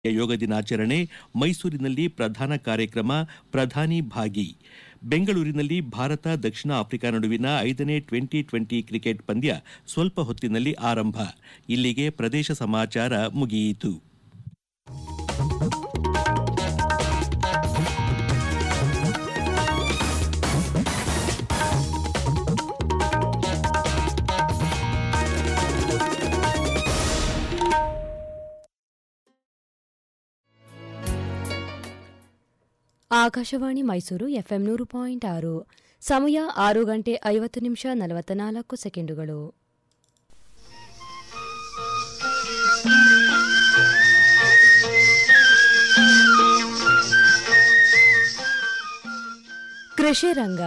ಯೋಗ ದಿನಾಚರಣೆ ಮೈಸೂರಿನಲ್ಲಿ ಪ್ರಧಾನ ಕಾರ್ಯಕ್ರಮ ಪ್ರಧಾನಿ ಭಾಗಿ ಬೆಂಗಳೂರಿನಲ್ಲಿ ಭಾರತ ದಕ್ಷಿಣ ಆಫ್ರಿಕಾ ನಡುವಿನ ಐದನೇ ಟ್ವೆಂಟಿ ಟ್ವೆಂಟಿ ಕ್ರಿಕೆಟ್ ಪಂದ್ಯ ಸ್ವಲ್ಪ ಹೊತ್ತಿನಲ್ಲಿ ಆರಂಭ ಇಲ್ಲಿಗೆ ಪ್ರದೇಶ ಸಮಾಚಾರ ಮುಗಿಯಿತು ಆಕಾಶವಾಣಿ ಮೈಸೂರು ಎಫ್ಎಂ ನೂರು ಪಾಯಿಂಟ್ ಆರು ಸಮಯ ಆರು ಗಂಟೆ ಐವತ್ತು ನಿಮಿಷ ನಲವತ್ತ ನಾಲ್ಕು ಸೆಕೆಂಡುಗಳು ಕೃಷಿ ರಂಗ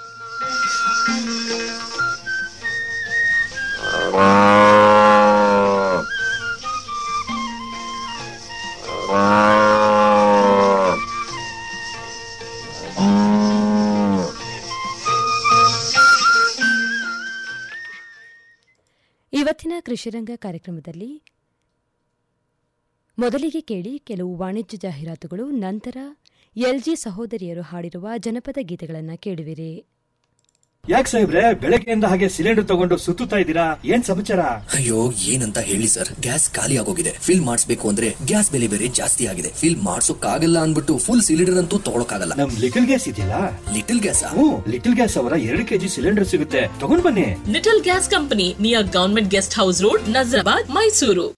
ಇವತ್ತಿನ ಕೃಷಿರಂಗ ಕಾರ್ಯಕ್ರಮದಲ್ಲಿ ಮೊದಲಿಗೆ ಕೇಳಿ ಕೆಲವು ವಾಣಿಜ್ಯ ಜಾಹೀರಾತುಗಳು ನಂತರ ಎಲ್ಜಿ ಸಹೋದರಿಯರು ಹಾಡಿರುವ ಜನಪದ ಗೀತೆಗಳನ್ನು ಕೇಳುವಿರಿ ಯಾಕೆ ಸಾಹೇಬ್ರೆ ಬೆಳಗ್ಗೆಯಿಂದ ಹಾಗೆ ಸಿಲಿಂಡರ್ ತಗೊಂಡು ಸುತ್ತುತ್ತಾ ಇದ್ದೀರಾ ಏನ್ ಸಮಾಚಾರ ಅಯ್ಯೋ ಏನಂತ ಹೇಳಿ ಸರ್ ಗ್ಯಾಸ್ ಖಾಲಿ ಆಗೋಗಿದೆ ಫಿಲ್ ಮಾಡಿಸ್ಬೇಕು ಅಂದ್ರೆ ಗ್ಯಾಸ್ ಬೆಲೆ ಬೇರೆ ಜಾಸ್ತಿ ಆಗಿದೆ ಫಿಲ್ ಮಾಡ್ಸೋಕ್ಕಾಗಲ್ಲ ಅನ್ಬಿಟ್ಟು ಫುಲ್ ಸಿಲಿಂಡರ್ ಅಂತೂ ತಗೊಳಕ್ಕಾಗಲ್ಲ ನಮ್ ಲಿಟಲ್ ಗ್ಯಾಸ್ ಇದೆಯಲ್ಲ ಲಿಟಲ್ ಗ್ಯಾಸ್ ಹ್ಞೂ ಲಿಟಲ್ ಗ್ಯಾಸ್ ಅವರ ಎರಡು ಕೆಜಿ ಸಿಲಿಂಡರ್ ಸಿಗುತ್ತೆ ತಗೊಂಡ್ ಬನ್ನಿ little gas company near government guest house road Nazarabad Mysuru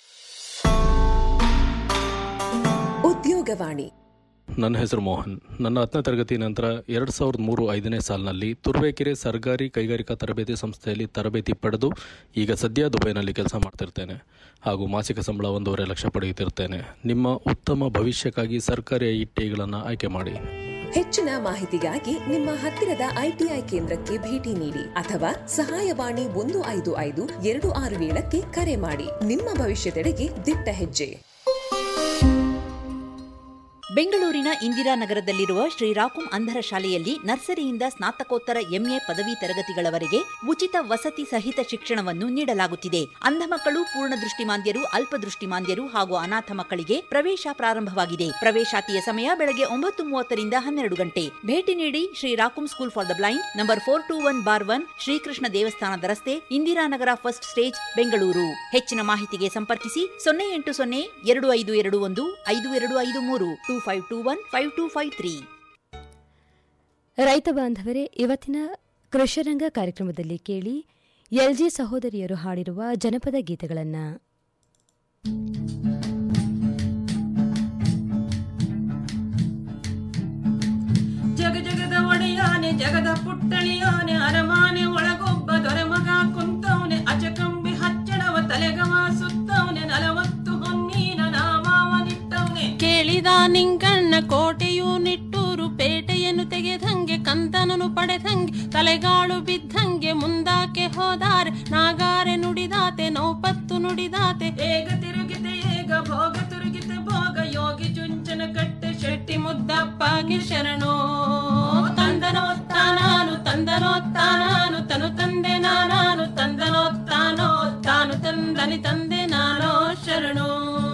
Udyogavani ನನ್ನ ಹೆಸರು ಮೋಹನ್ ನನ್ನ ಹತ್ತನೇ ತರಗತಿ ನಂತರ ಎರಡು ಸಾವಿರದ ಮೂರು ಐದನೇ ಸಾಲಿನಲ್ಲಿ ತುರುವೇಕೆರೆ ಸರ್ಕಾರಿ ಕೈಗಾರಿಕಾ ತರಬೇತಿ ಸಂಸ್ಥೆಯಲ್ಲಿ ತರಬೇತಿ ಪಡೆದು ಈಗ ಸದ್ಯ ದುಬೈನಲ್ಲಿ ಕೆಲಸ ಮಾಡ್ತಿರ್ತೇನೆ ಹಾಗೂ ಮಾಸಿಕ ಸಂಬಳ ಒಂದೂವರೆ ಲಕ್ಷ ಪಡೆಯುತ್ತಿರ್ತೇನೆ ನಿಮ್ಮ ಉತ್ತಮ ಭವಿಷ್ಯಕ್ಕಾಗಿ ಸರ್ಕಾರಿ ಐಟಿಗಳನ್ನು ಆಯ್ಕೆ ಮಾಡಿ ಹೆಚ್ಚಿನ ಮಾಹಿತಿಗಾಗಿ ನಿಮ್ಮ ಹತ್ತಿರದ ಐಟಿಐ ಕೇಂದ್ರಕ್ಕೆ ಭೇಟಿ ನೀಡಿ ಅಥವಾ ಸಹಾಯವಾಣಿ ಒಂದು ಐದು ಐದು ಎರಡು ಆರು ಏಳಕ್ಕೆ ಕರೆ ಮಾಡಿ ನಿಮ್ಮ ಭವಿಷ್ಯದೆಡೆಗೆ ದಿಟ್ಟ ಹೆಜ್ಜೆ ಬೆಂಗಳೂರಿನ ಇಂದಿರಾನಗರದಲ್ಲಿರುವ ಶ್ರೀರಾಕುಂ ಅಂಧರ ಶಾಲೆಯಲ್ಲಿ ನರ್ಸರಿಯಿಂದ ಸ್ನಾತಕೋತ್ತರ ಎಂಎ ಪದವಿ ತರಗತಿಗಳವರೆಗೆ ಉಚಿತ ವಸತಿ ಸಹಿತ ಶಿಕ್ಷಣವನ್ನು ನೀಡಲಾಗುತ್ತಿದೆ ಅಂಧ ಮಕ್ಕಳು ಪೂರ್ಣ ದೃಷ್ಟಿಮಾಂದ್ಯರು ಅಲ್ಪದೃಷ್ಟಿಮಾಂದ್ಯರು ಹಾಗೂ ಅನಾಥ ಮಕ್ಕಳಿಗೆ ಪ್ರವೇಶ ಪ್ರಾರಂಭವಾಗಿದೆ ಪ್ರವೇಶಾತಿಯ ಸಮಯ ಬೆಳಗ್ಗೆ ಒಂಬತ್ತು ಮೂವತ್ತರಿಂದ ಹನ್ನೆರಡು ಗಂಟೆ ಭೇಟಿ ನೀಡಿ ಶ್ರೀರಾಕುಂ school for the blind number four two one bar one Srikrishna ದೇವಸ್ಥಾನದ ರಸ್ತೆ ಇಂದಿರಾನಗರ ಫಸ್ಟ್ ಸ್ಟೇಜ್ ಬೆಂಗಳೂರು ಹೆಚ್ಚಿನ ಮಾಹಿತಿಗೆ ಸಂಪರ್ಕಿಸಿ ಸೊನ್ನೆ ಎಂಟು ಸೊನ್ನೆ ಎರಡು ಐದು ಎರಡು ಒಂದು ಐದು ಎರಡು ಐದು ಮೂರು two five two one five two five three ರೈತ ಬಾಂಧವರೇ ಇವತ್ತಿನ ಕೃಷಿರಂಗ ಕಾರ್ಯಕ್ರಮದಲ್ಲಿ ಕೇಳಿ ಎಲ್ಜಿ ಸಹೋದರಿಯರು ಹಾಡಿರುವ ಜನಪದ ಗೀತೆಗಳನ್ನು ಜಗ ಜಗದ ಒಡೆಯಾನೆ ಜಗದ ಪುಟ್ಟಣಿಯಾನೆ ಅರಮಾನೆ ಒಳಗೊಬ್ಬ ದೊರೆಮಗ ಕುಂತವನೆ ಅಚಕಂಬಿ ಹಚ್ಚಡವ ತಲೆಗವ ಸುತ್ತವನೆ ನಲವತ್ತು ಹೊನ್ನೀನ ನಾಮಾವನಿಟ್ಟವನೆ ಕೇಳಿದ ನಿಂಗಣ್ಣ ಕೋಟೆಯು ನಿಟ್ಟೂರು ಪೇಟೆಯನ್ನು ತೆಗೆದಂಗೆ ಕಂತನನು ಪಡೆದಂಗೆ ತಲೆಗಾಳು ಬಿದ್ದಂಗೆ ಮುಂದಾಕೆ ಹೋದಾರೆ ನಾಗಾರೆ ನುಡಿದಾತೆ ನೌಪತ್ತು ನುಡಿದಾತೆ ಏಗ ತಿರುಗಿತೆ ಏಗ ಭೋಗ ತಿರುಗಿತೆ ಭೋಗ ಯೋಗಿ ಚುಂಚನ ಕಟ್ಟೆ ಶೆಟ್ಟಿ ಮುದ್ದಪ್ಪಗೆ ಶರಣೋ ತಂದನೋತ್ತಾನಾನು ತಂದನೋತ್ತಾನಾನು ತನು ತಂದೆ ನಾನಾನು ತಂದನೋತ್ತಾನೋ ತಾನು ತಂದನಿ ತಂದೆ ನಾನೋ ಶರಣೋ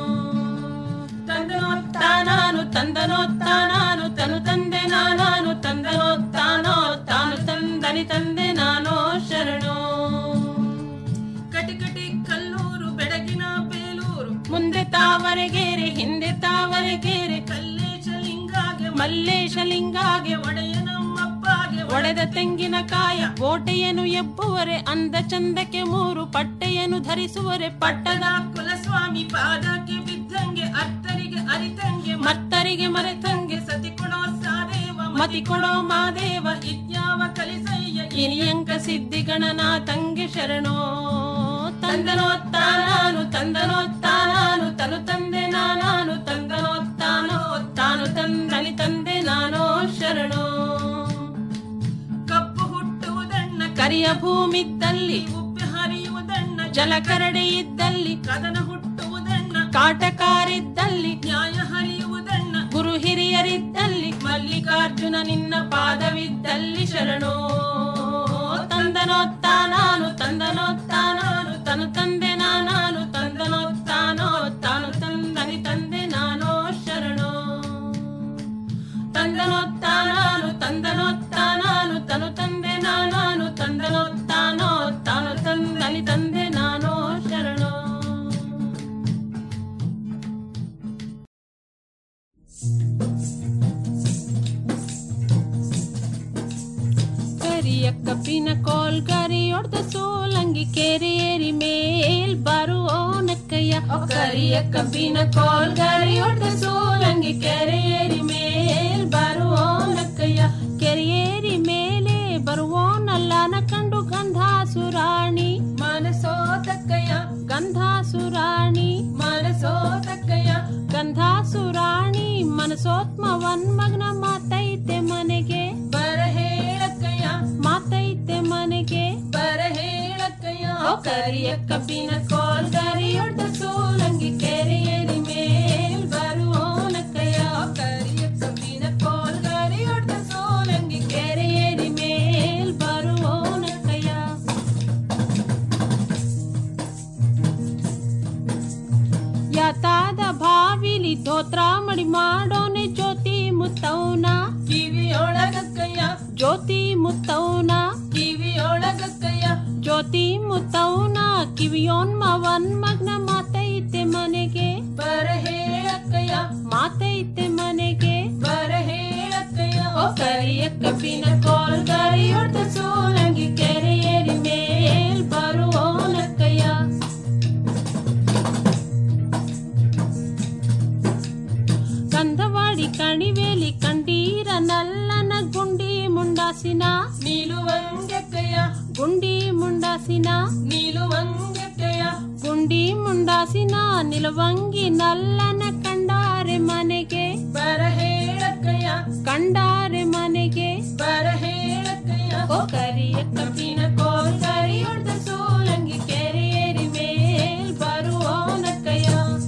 ತಂದನೋತ್ತಾನಾನು ತಂದನೋತ್ತಾನಾನು ತನು ತಂದೆ ನಾನಾನು ತಂದನೋತ್ತಾನೋ ತಾನು ತಂದನಿ ತಂದೆ ನಾನೋ ಶರಣೋ ಕಟಿಕಟಿ ಕಲ್ಲೂರು ಬೆಡಗಿನ ಬೇಲೂರು ಮುಂದೆ ತಾವರೆಗೇರೆ ಹಿಂದೆ ತಾವರೆಗೇರೆ ಕಲ್ಲೇಶ ಲಿಂಗಾಗೆ ಮಲ್ಲೇಶ ಲಿಂಗಾಗೆ ಒಡೆಯ ನಮ್ಮಪ್ಪಗೆ ಒಡೆದ ತೆಂಗಿನಕಾಯ ಕೋಟೆಯನ್ನು ಎಬ್ಬುವರೆ ಅಂದ ಚಂದಕ್ಕೆ ಮೂರು ಪಟ್ಟೆಯನ್ನು ಧರಿಸುವರೆ ಪಟ್ಟದ ಕುಲಸ್ವಾಮಿ ಪಾದಕ್ಕೆ ಬಿದ್ದಂಗೆ ಅತ್ತರಿಗೆ ಅರಿತಂಗೆ ಮತ್ತರಿಗೆ ಮರೆತಂಗೆ ಸತಿ ಕೊಡೋ ಸಾದೇವ ಮತಿ ಕೊಡೋ ಮಾದೇವ ಇದ್ಯಾವ ಕಲಿಸಯ್ಯ ಇನಿಯಂಕ ಸಿದ್ಧಿಗಣನಾಥಂಗೆ ಶರಣೋ ತಂದನೋತ್ತಾನಾನು ತಂದನೋತ್ತಾನಾನು ತನು ತಂದೆ ನಾನಾನು ತಂದನೋತ್ತಾನೋ ತಾನು ತಂದನಿ ತಂದೆ ನಾನೋ ಶರಣೋ ಕಪ್ಪು ಹುಟ್ಟುವುದಣ್ಣ ಕರಿಯ ಭೂಮಿದ್ದಲ್ಲಿ ಉಪ್ಪು ಹರಿಯುವುದಣ್ಣ ಜಲಕರಡಿ ಇದ್ದಲ್ಲಿ ಕದನ ಹುಟ್ಟುವುದಣ್ಣ ಕಾಟಕಾರಿದ್ದಲ್ಲಿ ನ್ಯಾಯ ಹರಿಯುವುದಣ್ಣ ಗುರು ಹಿರಿಯರಿದ್ದಲ್ಲಿ ಮಲ್ಲಿಕಾರ್ಜುನ ನಿನ್ನ ಪಾದವಿದ್ದಲ್ಲಿ ಶರಣೋ ತಂದನೋತ್ತಾನಾನು ತಂದನೋತ್ತಾನಾನು ತನು ತಂದೆ ನಾನಾನು ತಂದನೋತ್ತಾನೋ ತಾನು ತಂದನಿ ತಂದೆ ನಾನು ಕರಿಯ ಕಪ್ಪಿನ ಕೋಲ್ ಕರಿಯೊಡ್ದ ಸೋಲಂಗಿ ಕೆರೆಯೇರಿ ಮೇಲ್ ಬರುವೋನಕ್ಕಯ್ಯ ಕರಿಯ ಕಬ್ಬಿನ ಕೋಲ್ ಕರಿಯೊಡ್ದ ಸೋಲಂಗಿ ಕೆರೆಯೇರಿ ಮೇಲ್ ಬರುವೋನಕ್ಕಯ್ಯ ಕೆರೆಯೇರಿ ಮೇಲೆ ಬರುವೋನಲ್ಲನ ಕಂಡು ಗಂಧಾಸುರಾಣಿ ಮನಸೋತಕ್ಕಯ್ಯ ಗಂಧಾಸುರಾಣಿ ಮನಸೋತಕ್ಕಯ್ಯ ಗಂಧಾಸುರಾಣಿ ಮನಸೋತ್ಮವನ್ ಮಗ್ನ ಮಾತೈತೆ ಮನೆಗೆ ಬರ ಹೇಳಕ್ಕಯ್ಯ ಮಾತೈತೆ ಮನೆಗೆ ಬರ ಹೇಳಕ್ಕಯ್ಯ ಓ ಕರಿಯ ಕಬ್ಬಿನ ಕೋಲ್ ಕರಿಯೊಡ್ಡ ಸೋಲಂಗಿ ಕೆರೆಯೇರಿ ಮೇಲ್ ಬರುವೋನಕ್ಕಯ್ಯ ಓ ಕರಿಯ ಕಬ್ಬಿನ ಕೋಲ್ ಕರಿಯೊಡ್ಡ ಸೋಲಂಗಿ ಕೆರೆಯೇರಿ ಮೇಲ್ ಬರುವೋನಕ್ಕಯ್ಯ ಯಾತಾದ ಬಾವಿಲಿ ಧೋತ್ರ ಮಡಿ ಮಾಡೋನೆ ಜ್ಯೋತಿ ಮುತ್ತೌನ ಕಿವಿಯೊಳಗಕ್ಕಯ್ಯ ಜ್ಯೋತಿ ಮುತ್ತೌನ ಕಿವಿಯೊಳಗಕ್ಕಯ್ಯ ಜ್ಯೋತಿ ಮುತ್ತೌನ ಕಿವಿಯೋನ್ಮವನ್ ಮಗ್ನ ಮಾತೈತೆ ಮನೆಗೆ ಬರ ಹೇಳಕ್ಕಯ್ಯ ಮಾತೈತೆ ಮನೆಗೆ ಬರ ಹೇಳಕ್ಕಯ್ಯ ಓ ಕರಿಯ ಕಬ್ಬಿನ ಕೋಲ್ ಕರಿಯೊಡ್ಡ ಸೋಲಂಗಿ ಕೆರೆಯೇರಿ ಮೇಲ್ ಬರುವೋನಕ್ಕಯ್ಯ ಕಂದವಾಡಿ ಕಣಿವೇಲಿ ಕಂಡೀರ ನಲ್ಲನ ಗುಂಡಿ ಮುಂಡಾಸಿನ ನೀಲುವಂಗಕ್ಕಯ್ಯ ಗುಂಡಿ ಮುಂಡಾಸಿನ ನೀಲುವಂಗಕ್ಕಯ್ಯ ಗುಂಡಿ ಮುಂಡಾಸಿನ ನಿಲುವಂಗಿ ನಲ್ಲನ ಕಂಡಾರೆ ಮನೆಗೆ ಬರ ಹೇಳಕ್ಕಯ್ಯ ಕಂಡಾರೆ ಮನೆಗೆ ಬರ ಹೇಳಕ್ಕಯ್ಯ ಓ ಕರಿಯ ಕಬ್ಬಿನ ಕೋಲ್ ಕರಿಯೊಡ್ದ ಸೋಲಂಗಿ ಕೆರೆಯೇರಿ ಮೇಲ್ ಬರುವೋನಕ್ಕಯ್ಯ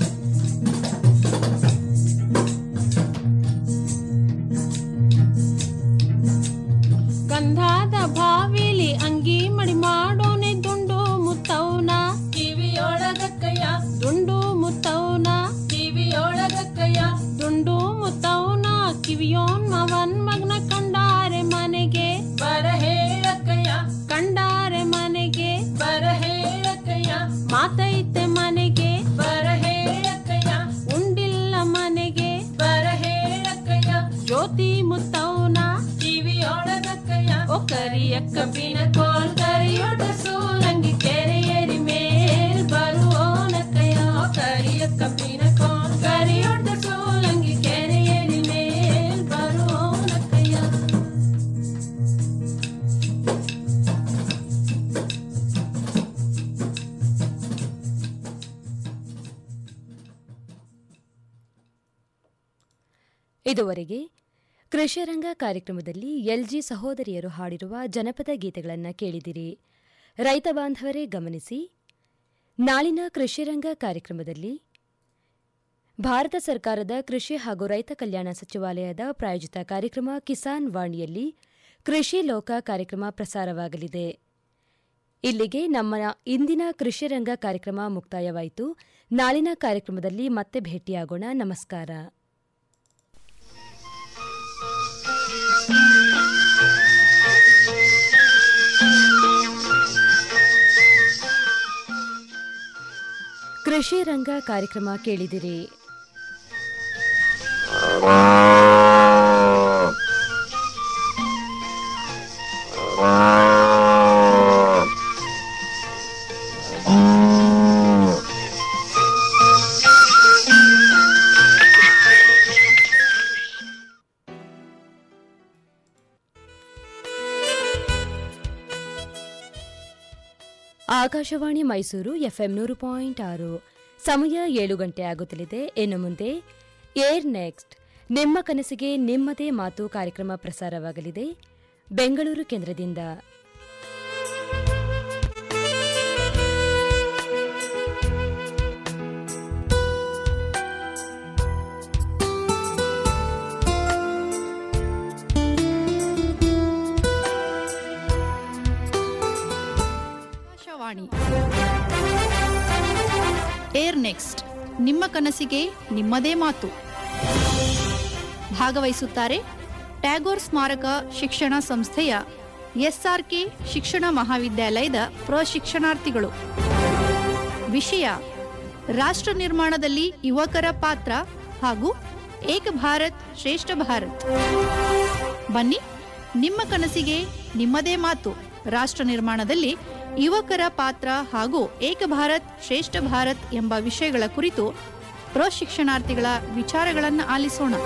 ಗಂಧಾದ ಬಾವಿಲಿ ಅಂಗಿ ಮಡಿ ಮಾಡೋನೆ ದುಂಡು ಮುತ್ತೌನ ಕಿವಿಯೊಳಗಕ್ಕಯ್ಯ ದುಂಡು ಮುತ್ತೌನ ಕಿವಿಯೊಳಗಕ್ಕಯ್ಯ ದುಂಡು ಮುತ್ತೌನ ಕಿವಿಯೋನ್ ಮವನ್ ಮಗ್ನ ಕಂಡಾರೆ ಮನೆಗೆ ಬರ ಹೇಳಕ್ಕಯ್ಯ ಕಂಡಾರೆ ಮನೆಗೆ ಬರ ಹೇಳಕ್ಕಯ್ಯ ಮಾತೈತೆ ಮನೆಗೆ ಬರ ಹೇಳಕ್ಕಯ್ಯ ಉಂಡಿಲ್ಲ ಮನೆಗೆ ಬರ ಹೇಳಕ್ಕಯ್ಯ ಜ್ಯೋತಿ ಮುತ್ತೌನ ಕಿವಿಯೊಳಗಕ್ಕಯ್ಯ ಓ ಕರಿಯ ಕಬ್ಬಿನ ಕೋಲ್ ಕರಿಯೊಡ ಸೋಲಂಗಿ ಕೆರೆಯೇರಿ ಮೇಲ್ ಬರುವೋನಕ್ಕಯ್ಯ ಓ ಕರಿಯ ಕಬ್ಬಿನ ಕೋಲ್ ಕರಿಯೊಡ ಸೋಲಂಗಿ ಕೆರೆಯೇರಿ ಮೇಲ್ ಬರುವೋನಕ್ಕಯ್ಯ ಇದುವರೆಗೆ ಕೃಷಿರಂಗ ಕಾರ್ಯಕ್ರಮದಲ್ಲಿ ಎಲ್ಜಿ ಸಹೋದರಿಯರು ಹಾಡಿರುವ ಜನಪದ ಗೀತೆಗಳನ್ನು ಕೇಳಿದಿರಿ ರೈತ ಬಾಂಧವರೇ ಗಮನಿಸಿ ನಾಳಿನ ಕೃಷಿರಂಗ ಕಾರ್ಯಕ್ರಮದಲ್ಲಿ ಭಾರತ ಸರ್ಕಾರದ ಕೃಷಿ ಹಾಗೂ ರೈತ ಕಲ್ಯಾಣ ಸಚಿವಾಲಯದ ಪ್ರಾಯೋಜಿತ ಕಾರ್ಯಕ್ರಮ ಕಿಸಾನ್ ವಾಣಿಯಲ್ಲಿ ಕೃಷಿ ಲೋಕ ಕಾರ್ಯಕ್ರಮ ಪ್ರಸಾರವಾಗಲಿದೆ ಇಲ್ಲಿಗೆ ನಮ್ಮ ಇಂದಿನ ಕೃಷಿರಂಗ ಕಾರ್ಯಕ್ರಮ ಮುಕ್ತಾಯವಾಯಿತು ನಾಳಿನ ಕಾರ್ಯಕ್ರಮದಲ್ಲಿ ಮತ್ತೆ ಭೇಟಿಯಾಗೋಣ ನಮಸ್ಕಾರ ಕೃಷಿ ರಂಗ ಕಾರ್ಯಕ್ರಮ ಕೇಳಿದಿರಿ ಆಕಾಶವಾಣಿ ಮೈಸೂರು ಎಫ್ಎಂ ನೂರು ಪಾಯಿಂಟ್ ಆರು ಸಮಯ ಏಳು ಗಂಟೆ ಆಗುತ್ತಲಿದೆ ಇನ್ನು ಮುಂದೆ ಏರ್ ನೆಕ್ಸ್ಟ್ ನಿಮ್ಮ ಕನಸಿಗೆ ನಿಮ್ಮದೇ ಮಾತು ಕಾರ್ಯಕ್ರಮ ಪ್ರಸಾರವಾಗಲಿದೆ ಬೆಂಗಳೂರು ಕೇಂದ್ರದಿಂದ ಆಕಾಶವಾಣಿ ಏರ್ ನೆಕ್ಸ್ಟ್ ನಿಮ್ಮ ಕನಸಿಗೆ ನಿಮ್ಮದೇ ಮಾತು ಭಾಗವಹಿಸುತ್ತಾರೆ ಟ್ಯಾಗೋರ್ ಸ್ಮಾರಕ ಶಿಕ್ಷಣ ಸಂಸ್ಥೆಯ ಎಸ್ಆರ್ಕೆ ಶಿಕ್ಷಣ ಮಹಾವಿದ್ಯಾಲಯದ ಪ್ರಶಿಕ್ಷಣಾರ್ಥಿಗಳು ವಿಷಯ ರಾಷ್ಟ್ರ ನಿರ್ಮಾಣದಲ್ಲಿ ಯುವಕರ ಪಾತ್ರ ಹಾಗೂ ಏಕ ಭಾರತ್ ಶ್ರೇಷ್ಠ ಭಾರತ್ ಬನ್ನಿ ನಿಮ್ಮ ಕನಸಿಗೆ ನಿಮ್ಮದೇ ಮಾತು ರಾಷ್ಟ್ರ ನಿರ್ಮಾಣದಲ್ಲಿ ಯುವಕರ ಪಾತ್ರ ಹಾಗೂ ಏಕ ಭಾರತ್ ಶ್ರೇಷ್ಠ ಭಾರತ್ ಎಂಬ ವಿಷಯಗಳ ಕುರಿತು ಪ್ರಶಿಕ್ಷಣಾರ್ಥಿಗಳ ವಿಚಾರಗಳನ್ನು ಆಲಿಸೋಣ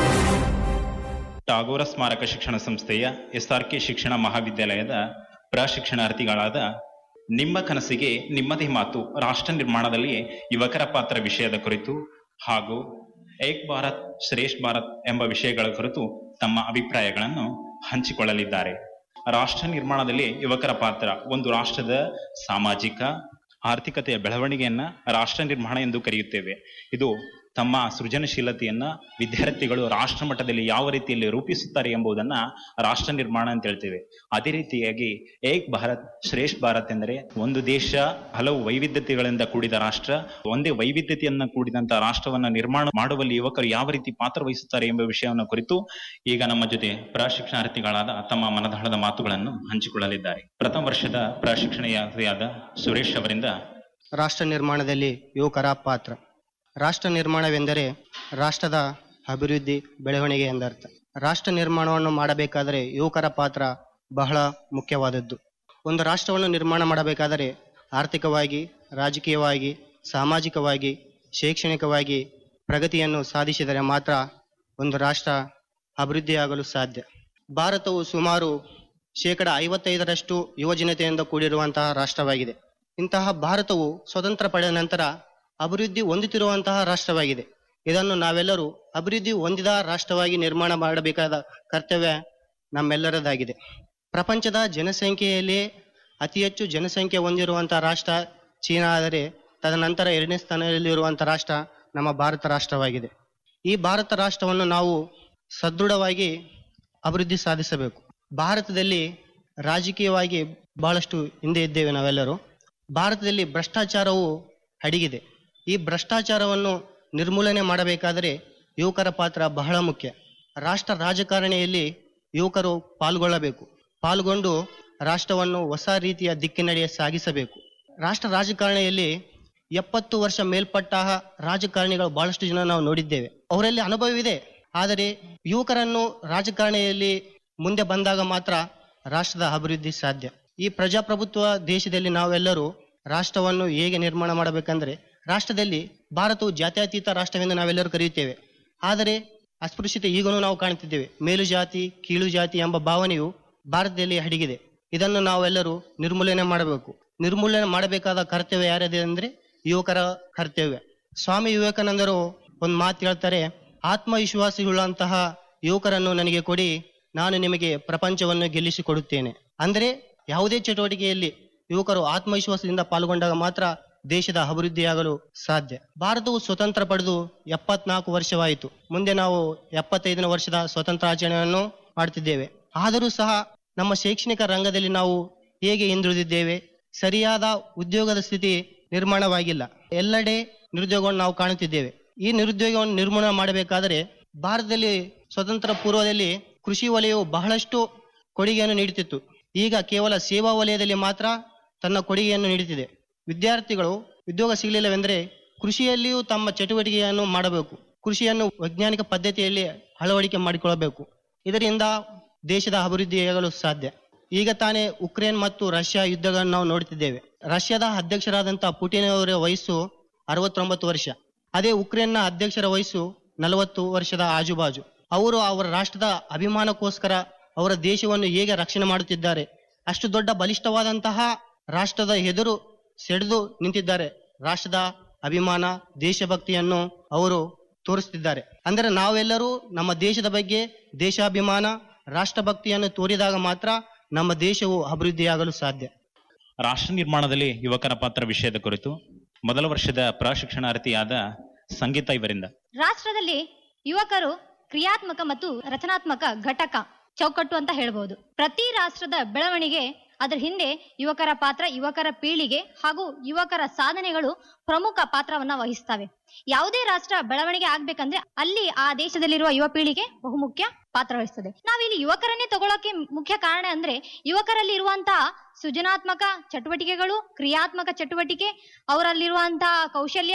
ಟಾಗೋರ ಸ್ಮಾರಕ ಶಿಕ್ಷಣ ಸಂಸ್ಥೆಯ ಎಸ್ಆರ್ಕೆ ಶಿಕ್ಷಣ ಮಹಾವಿದ್ಯಾಲಯದ ಪ್ರಶಿಕ್ಷಣಾರ್ಥಿಗಳಾದ ನಿಮ್ಮ ಕನಸಿಗೆ ನಿಮ್ಮದೇ ಮಾತು ರಾಷ್ಟ್ರ ನಿರ್ಮಾಣದಲ್ಲಿ ಯುವಕರ ಪಾತ್ರ ವಿಷಯದ ಕುರಿತು ಹಾಗೂ ಏಕ್ ಭಾರತ್ ಶ್ರೇಷ್ಠ ಭಾರತ್ ಎಂಬ ವಿಷಯಗಳ ಕುರಿತು ತಮ್ಮ ಅಭಿಪ್ರಾಯಗಳನ್ನು ಹಂಚಿಕೊಳ್ಳಲಿದ್ದಾರೆ ರಾಷ್ಟ್ರ ನಿರ್ಮಾಣದಲ್ಲಿ ಯುವಕರ ಪಾತ್ರ ಒಂದು ರಾಷ್ಟ್ರದ ಸಾಮಾಜಿಕ ಆರ್ಥಿಕತೆಯ ಬೆಳವಣಿಗೆಯನ್ನ ರಾಷ್ಟ್ರ ನಿರ್ಮಾಣ ಎಂದು ಕರೆಯುತ್ತೇವೆ ಇದು ತಮ್ಮ ಸೃಜನಶೀಲತೆಯನ್ನ ವಿದ್ಯಾರ್ಥಿಗಳು ರಾಷ್ಟ್ರ ಮಟ್ಟದಲ್ಲಿ ಯಾವ ರೀತಿಯಲ್ಲಿ ರೂಪಿಸುತ್ತಾರೆ ಎಂಬುದನ್ನ ರಾಷ್ಟ್ರ ನಿರ್ಮಾಣ ಅಂತ ಹೇಳ್ತೇವೆ ಅದೇ ರೀತಿಯಾಗಿ ಏಕ್ ಭಾರತ್ ಶ್ರೇಷ್ಠ ಭಾರತ್ ಎಂದರೆ ಒಂದು ದೇಶ ಹಲವು ವೈವಿಧ್ಯತೆಗಳಿಂದ ಕೂಡಿದ ರಾಷ್ಟ್ರ ಒಂದೇ ವೈವಿಧ್ಯತೆಯನ್ನ ಕೂಡಿದಂತ ರಾಷ್ಟ್ರವನ್ನ ನಿರ್ಮಾಣ ಮಾಡುವಲ್ಲಿ ಯುವಕರು ಯಾವ ರೀತಿ ಪಾತ್ರ ವಹಿಸುತ್ತಾರೆ ಎಂಬ ವಿಷಯವನ್ನು ಕುರಿತು ಈಗ ನಮ್ಮ ಜೊತೆ ಪ್ರಶಿಕ್ಷಣಾರ್ಥಿಗಳಾದ ತಮ್ಮ ಮನದಾಳದ ಮಾತುಗಳನ್ನು ಹಂಚಿಕೊಳ್ಳಲಿದ್ದಾರೆ ಪ್ರಥಮ ವರ್ಷದ ಪ್ರಶಿಕ್ಷಣಾರ್ಥಿಯಾದ ಸುರೇಶ್ ಅವರಿಂದ ರಾಷ್ಟ್ರ ನಿರ್ಮಾಣದಲ್ಲಿ ಯುವಕರ ಪಾತ್ರ ರಾಷ್ಟ್ರ ನಿರ್ಮಾಣವೆಂದರೆ ರಾಷ್ಟ್ರದ ಅಭಿವೃದ್ಧಿ ಬೆಳವಣಿಗೆ ಎಂದರ್ಥ ರಾಷ್ಟ್ರ ನಿರ್ಮಾಣವನ್ನು ಮಾಡಬೇಕಾದರೆ ಯುವಕರ ಪಾತ್ರ ಬಹಳ ಮುಖ್ಯವಾದದ್ದು ಒಂದು ರಾಷ್ಟ್ರವನ್ನು ನಿರ್ಮಾಣ ಮಾಡಬೇಕಾದರೆ ಆರ್ಥಿಕವಾಗಿ ರಾಜಕೀಯವಾಗಿ ಸಾಮಾಜಿಕವಾಗಿ ಶೈಕ್ಷಣಿಕವಾಗಿ ಪ್ರಗತಿಯನ್ನು ಸಾಧಿಸಿದರೆ ಮಾತ್ರ ಒಂದು ರಾಷ್ಟ್ರ ಅಭಿವೃದ್ಧಿಯಾಗಲು ಸಾಧ್ಯ ಭಾರತವು ಸುಮಾರು ಶೇಕಡ ಐವತ್ತೈದರಷ್ಟು ಯುವಜನತೆಯಿಂದ ಕೂಡಿರುವಂತಹ ರಾಷ್ಟ್ರವಾಗಿದೆ ಇಂತಹ ಭಾರತವು ಸ್ವತಂತ್ರ ಪಡೆದ ನಂತರ ಅಭಿವೃದ್ಧಿ ಹೊಂದುತ್ತಿರುವಂತಹ ರಾಷ್ಟ್ರವಾಗಿದೆ ಇದನ್ನು ನಾವೆಲ್ಲರೂ ಅಭಿವೃದ್ಧಿ ಹೊಂದಿದ ರಾಷ್ಟ್ರವಾಗಿ ನಿರ್ಮಾಣ ಮಾಡಬೇಕಾದ ಕರ್ತವ್ಯ ನಮ್ಮೆಲ್ಲರದಾಗಿದೆ ಪ್ರಪಂಚದ ಜನಸಂಖ್ಯೆಯಲ್ಲಿ ಅತಿ ಹೆಚ್ಚು ಜನಸಂಖ್ಯೆ ಹೊಂದಿರುವಂತಹ ರಾಷ್ಟ್ರ ಚೀನಾ ಆದರೆ ತದನಂತರ ಎರಡನೇ ಸ್ಥಾನದಲ್ಲಿರುವಂತಹ ರಾಷ್ಟ್ರ ನಮ್ಮ ಭಾರತ ರಾಷ್ಟ್ರವಾಗಿದೆ ಈ ಭಾರತ ರಾಷ್ಟ್ರವನ್ನು ನಾವು ಸದೃಢವಾಗಿ ಅಭಿವೃದ್ಧಿ ಸಾಧಿಸಬೇಕು ಭಾರತದಲ್ಲಿ ರಾಜಕೀಯವಾಗಿ ಬಹಳಷ್ಟು ಹಿಂದೆ ಇದ್ದೇವೆ ನಾವೆಲ್ಲರೂ ಭಾರತದಲ್ಲಿ ಭ್ರಷ್ಟಾಚಾರವು ಅಡಗಿದೆ ಈ ಭ್ರಷ್ಟಾಚಾರವನ್ನು ನಿರ್ಮೂಲನೆ ಮಾಡಬೇಕಾದರೆ ಯುವಕರ ಪಾತ್ರ ಬಹಳ ಮುಖ್ಯ ರಾಷ್ಟ್ರ ರಾಜಕಾರಣಿಯಲ್ಲಿ ಯುವಕರು ಪಾಲ್ಗೊಳ್ಳಬೇಕು ಪಾಲ್ಗೊಂಡು ರಾಷ್ಟ್ರವನ್ನು ಹೊಸ ರೀತಿಯ ದಿಕ್ಕಿನಡೆಗೆ ಸಾಗಿಸಬೇಕು ರಾಷ್ಟ್ರ ರಾಜಕಾರಣಿಯಲ್ಲಿ ಎಪ್ಪತ್ತು ವರ್ಷ ಮೇಲ್ಪಟ್ಟ ರಾಜಕಾರಣಿಗಳು ಬಹಳಷ್ಟು ಜನ ನಾವು ನೋಡಿದ್ದೇವೆ ಅವರಲ್ಲಿ ಅನುಭವವಿದೆ ಆದರೆ ಯುವಕರನ್ನು ರಾಜಕಾರಣಿಯಲ್ಲಿ ಮುಂದೆ ಬಂದಾಗ ಮಾತ್ರ ರಾಷ್ಟ್ರದ ಅಭಿವೃದ್ಧಿ ಸಾಧ್ಯ ಈ ಪ್ರಜಾಪ್ರಭುತ್ವ ದೇಶದಲ್ಲಿ ನಾವೆಲ್ಲರೂ ರಾಷ್ಟ್ರವನ್ನು ಹೇಗೆ ನಿರ್ಮಾಣ ಮಾಡಬೇಕಂದ್ರೆ ರಾಷ್ಟ್ರದಲ್ಲಿ ಭಾರತವು ಜಾತ್ಯತೀತ ರಾಷ್ಟ್ರವೆಂದು ನಾವೆಲ್ಲರೂ ಕರೆಯುತ್ತೇವೆ ಆದರೆ ಅಸ್ಪೃಶ್ಯತೆ ಈಗಲೂ ನಾವು ಕಾಣುತ್ತಿದ್ದೇವೆ ಮೇಲು ಜಾತಿ ಕೀಳು ಜಾತಿ ಎಂಬ ಭಾವನೆಯು ಭಾರತದಲ್ಲಿ ಅಡಗಿದೆ ಇದನ್ನು ನಾವೆಲ್ಲರೂ ನಿರ್ಮೂಲನೆ ಮಾಡಬೇಕು ನಿರ್ಮೂಲನೆ ಮಾಡಬೇಕಾದ ಕರ್ತವ್ಯ ಯಾರಿದೆ ಅಂದ್ರೆ ಯುವಕರ ಕರ್ತವ್ಯ ಸ್ವಾಮಿ ವಿವೇಕಾನಂದರು ಒಂದು ಮಾತು ಹೇಳ್ತಾರೆ ಆತ್ಮವಿಶ್ವಾಸವುಳ್ಳಂತಹ ಯುವಕರನ್ನು ನನಗೆ ಕೊಡಿ ನಾನು ನಿಮಗೆ ಪ್ರಪಂಚವನ್ನು ಗೆಲ್ಲಿಸಿಕೊಡುತ್ತೇನೆ ಅಂದರೆ ಯಾವುದೇ ಚಟುವಟಿಕೆಯಲ್ಲಿ ಯುವಕರು ಆತ್ಮವಿಶ್ವಾಸದಿಂದ ಪಾಲ್ಗೊಂಡಾಗ ಮಾತ್ರ ದೇಶದ ಅಭಿವೃದ್ಧಿಯಾಗಲು ಸಾಧ್ಯ ಭಾರತವು ಸ್ವತಂತ್ರ ಪಡೆದು ಎಪ್ಪತ್ನಾಲ್ಕು ವರ್ಷವಾಯಿತು ಮುಂದೆ ನಾವು ಎಪ್ಪತ್ತೈದನೇ ವರ್ಷದ ಸ್ವತಂತ್ರ ಆಚರಣೆಯನ್ನು ಮಾಡ್ತಿದ್ದೇವೆ ಆದರೂ ಸಹ ನಮ್ಮ ಶೈಕ್ಷಣಿಕ ರಂಗದಲ್ಲಿ ನಾವು ಹೇಗೆ ಹಿಂದುಳಿದಿದ್ದೇವೆ ಸರಿಯಾದ ಉದ್ಯೋಗದ ಸ್ಥಿತಿ ನಿರ್ಮಾಣವಾಗಿಲ್ಲ ಎಲ್ಲೆಡೆ ನಿರುದ್ಯೋಗವನ್ನು ನಾವು ಕಾಣುತ್ತಿದ್ದೇವೆ ಈ ನಿರುದ್ಯೋಗವನ್ನು ನಿರ್ಮೂಲನೆ ಮಾಡಬೇಕಾದರೆ ಭಾರತದಲ್ಲಿ ಸ್ವತಂತ್ರ ಪೂರ್ವದಲ್ಲಿ ಕೃಷಿ ವಲಯವು ಬಹಳಷ್ಟು ಕೊಡುಗೆಯನ್ನು ನೀಡುತ್ತಿತ್ತು ಈಗ ಕೇವಲ ಸೇವಾ ವಲಯದಲ್ಲಿ ಮಾತ್ರ ತನ್ನ ಕೊಡುಗೆಯನ್ನು ನೀಡುತ್ತಿದೆ ವಿದ್ಯಾರ್ಥಿಗಳು ಉದ್ಯೋಗ ಸಿಗಲಿಲ್ಲವೆಂದರೆ ಕೃಷಿಯಲ್ಲಿಯೂ ತಮ್ಮ ಚಟುವಟಿಕೆಯನ್ನು ಮಾಡಬೇಕು ಕೃಷಿಯನ್ನು ವೈಜ್ಞಾನಿಕ ಪದ್ಧತಿಯಲ್ಲಿ ಅಳವಡಿಕೆ ಮಾಡಿಕೊಳ್ಳಬೇಕು ಇದರಿಂದ ದೇಶದ ಅಭಿವೃದ್ಧಿಯಾಗಲು ಸಾಧ್ಯ ಈಗ ತಾನೇ ಉಕ್ರೇನ್ ಮತ್ತು ರಷ್ಯಾ ಯುದ್ಧಗಳನ್ನು ನಾವು ನೋಡುತ್ತಿದ್ದೇವೆ ರಷ್ಯಾದ ಅಧ್ಯಕ್ಷರಾದಂತಹ ಪುಟಿನ್ ಅವರ ವಯಸ್ಸು ಅರವತ್ತೊಂಬತ್ತು ವರ್ಷ ಅದೇ ಉಕ್ರೇನ್ನ ಅಧ್ಯಕ್ಷರ ವಯಸ್ಸು ನಲವತ್ತು ವರ್ಷದ ಆಜುಬಾಜು ಅವರು ಅವರ ರಾಷ್ಟ್ರದ ಅಭಿಮಾನಕ್ಕೋಸ್ಕರ ಅವರ ದೇಶವನ್ನು ಹೇಗೆ ರಕ್ಷಣೆ ಮಾಡುತ್ತಿದ್ದಾರೆ ಅಷ್ಟು ದೊಡ್ಡ ಬಲಿಷ್ಠವಾದಂತಹ ರಾಷ್ಟ್ರದ ಎದುರು ಸೆಳೆದು ನಿಂತಿದ್ದಾರೆ ರಾಷ್ಟ್ರದ ಅಭಿಮಾನ ದೇಶಭಕ್ತಿಯನ್ನು ಅವರು ತೋರಿಸುತ್ತಿದ್ದಾರೆ ಅಂದರೆ ನಾವೆಲ್ಲರೂ ನಮ್ಮ ದೇಶದ ಬಗ್ಗೆ ದೇಶಾಭಿಮಾನ ರಾಷ್ಟ್ರಭಕ್ತಿಯನ್ನು ತೋರಿದಾಗ ಮಾತ್ರ ನಮ್ಮ ದೇಶವು ಅಭಿವೃದ್ಧಿಯಾಗಲು ಸಾಧ್ಯ ರಾಷ್ಟ್ರ ನಿರ್ಮಾಣದಲ್ಲಿ ಯುವಕರ ಪಾತ್ರ ವಿಷಯದ ಕುರಿತು ಮೊದಲ ವರ್ಷದ ಪ್ರಶಿಕ್ಷಣಾರ್ಥಿಯಾದ ಸಂಗೀತ ಇವರಿಂದ ರಾಷ್ಟ್ರದಲ್ಲಿ ಯುವಕರು ಕ್ರಿಯಾತ್ಮಕ ಮತ್ತು ರಚನಾತ್ಮಕ ಘಟಕ ಚೌಕಟ್ಟು ಅಂತ ಹೇಳ್ಬೋದು ಪ್ರತಿ ರಾಷ್ಟ್ರದ ಬೆಳವಣಿಗೆ ಅದರ ಹಿಂದೆ ಯುವಕರ ಪಾತ್ರ ಯುವಕರ ಪೀಳಿಗೆ ಹಾಗೂ ಯುವಕರ ಸಾಧನೆಗಳು ಪ್ರಮುಖ ಪಾತ್ರವನ್ನ ವಹಿಸ್ತವೆ ಯಾವುದೇ ರಾಷ್ಟ್ರ ಬೆಳವಣಿಗೆ ಆಗ್ಬೇಕಂದ್ರೆ ಅಲ್ಲಿ ಆ ದೇಶದಲ್ಲಿರುವ ಯುವ ಪೀಳಿಗೆ ಬಹುಮುಖ್ಯ ಪಾತ್ರ ವಹಿಸ್ತದೆ ನಾವಿಲ್ಲಿ ಯುವಕರನ್ನೇ ತಗೊಳ್ಳೋಕೆ ಮುಖ್ಯ ಕಾರಣ ಅಂದ್ರೆ ಯುವಕರಲ್ಲಿ ಇರುವಂತಹ ಸೃಜನಾತ್ಮಕ ಚಟುವಟಿಕೆಗಳು ಕ್ರಿಯಾತ್ಮಕ ಚಟುವಟಿಕೆ ಅವರಲ್ಲಿರುವಂತಹ ಕೌಶಲ್ಯ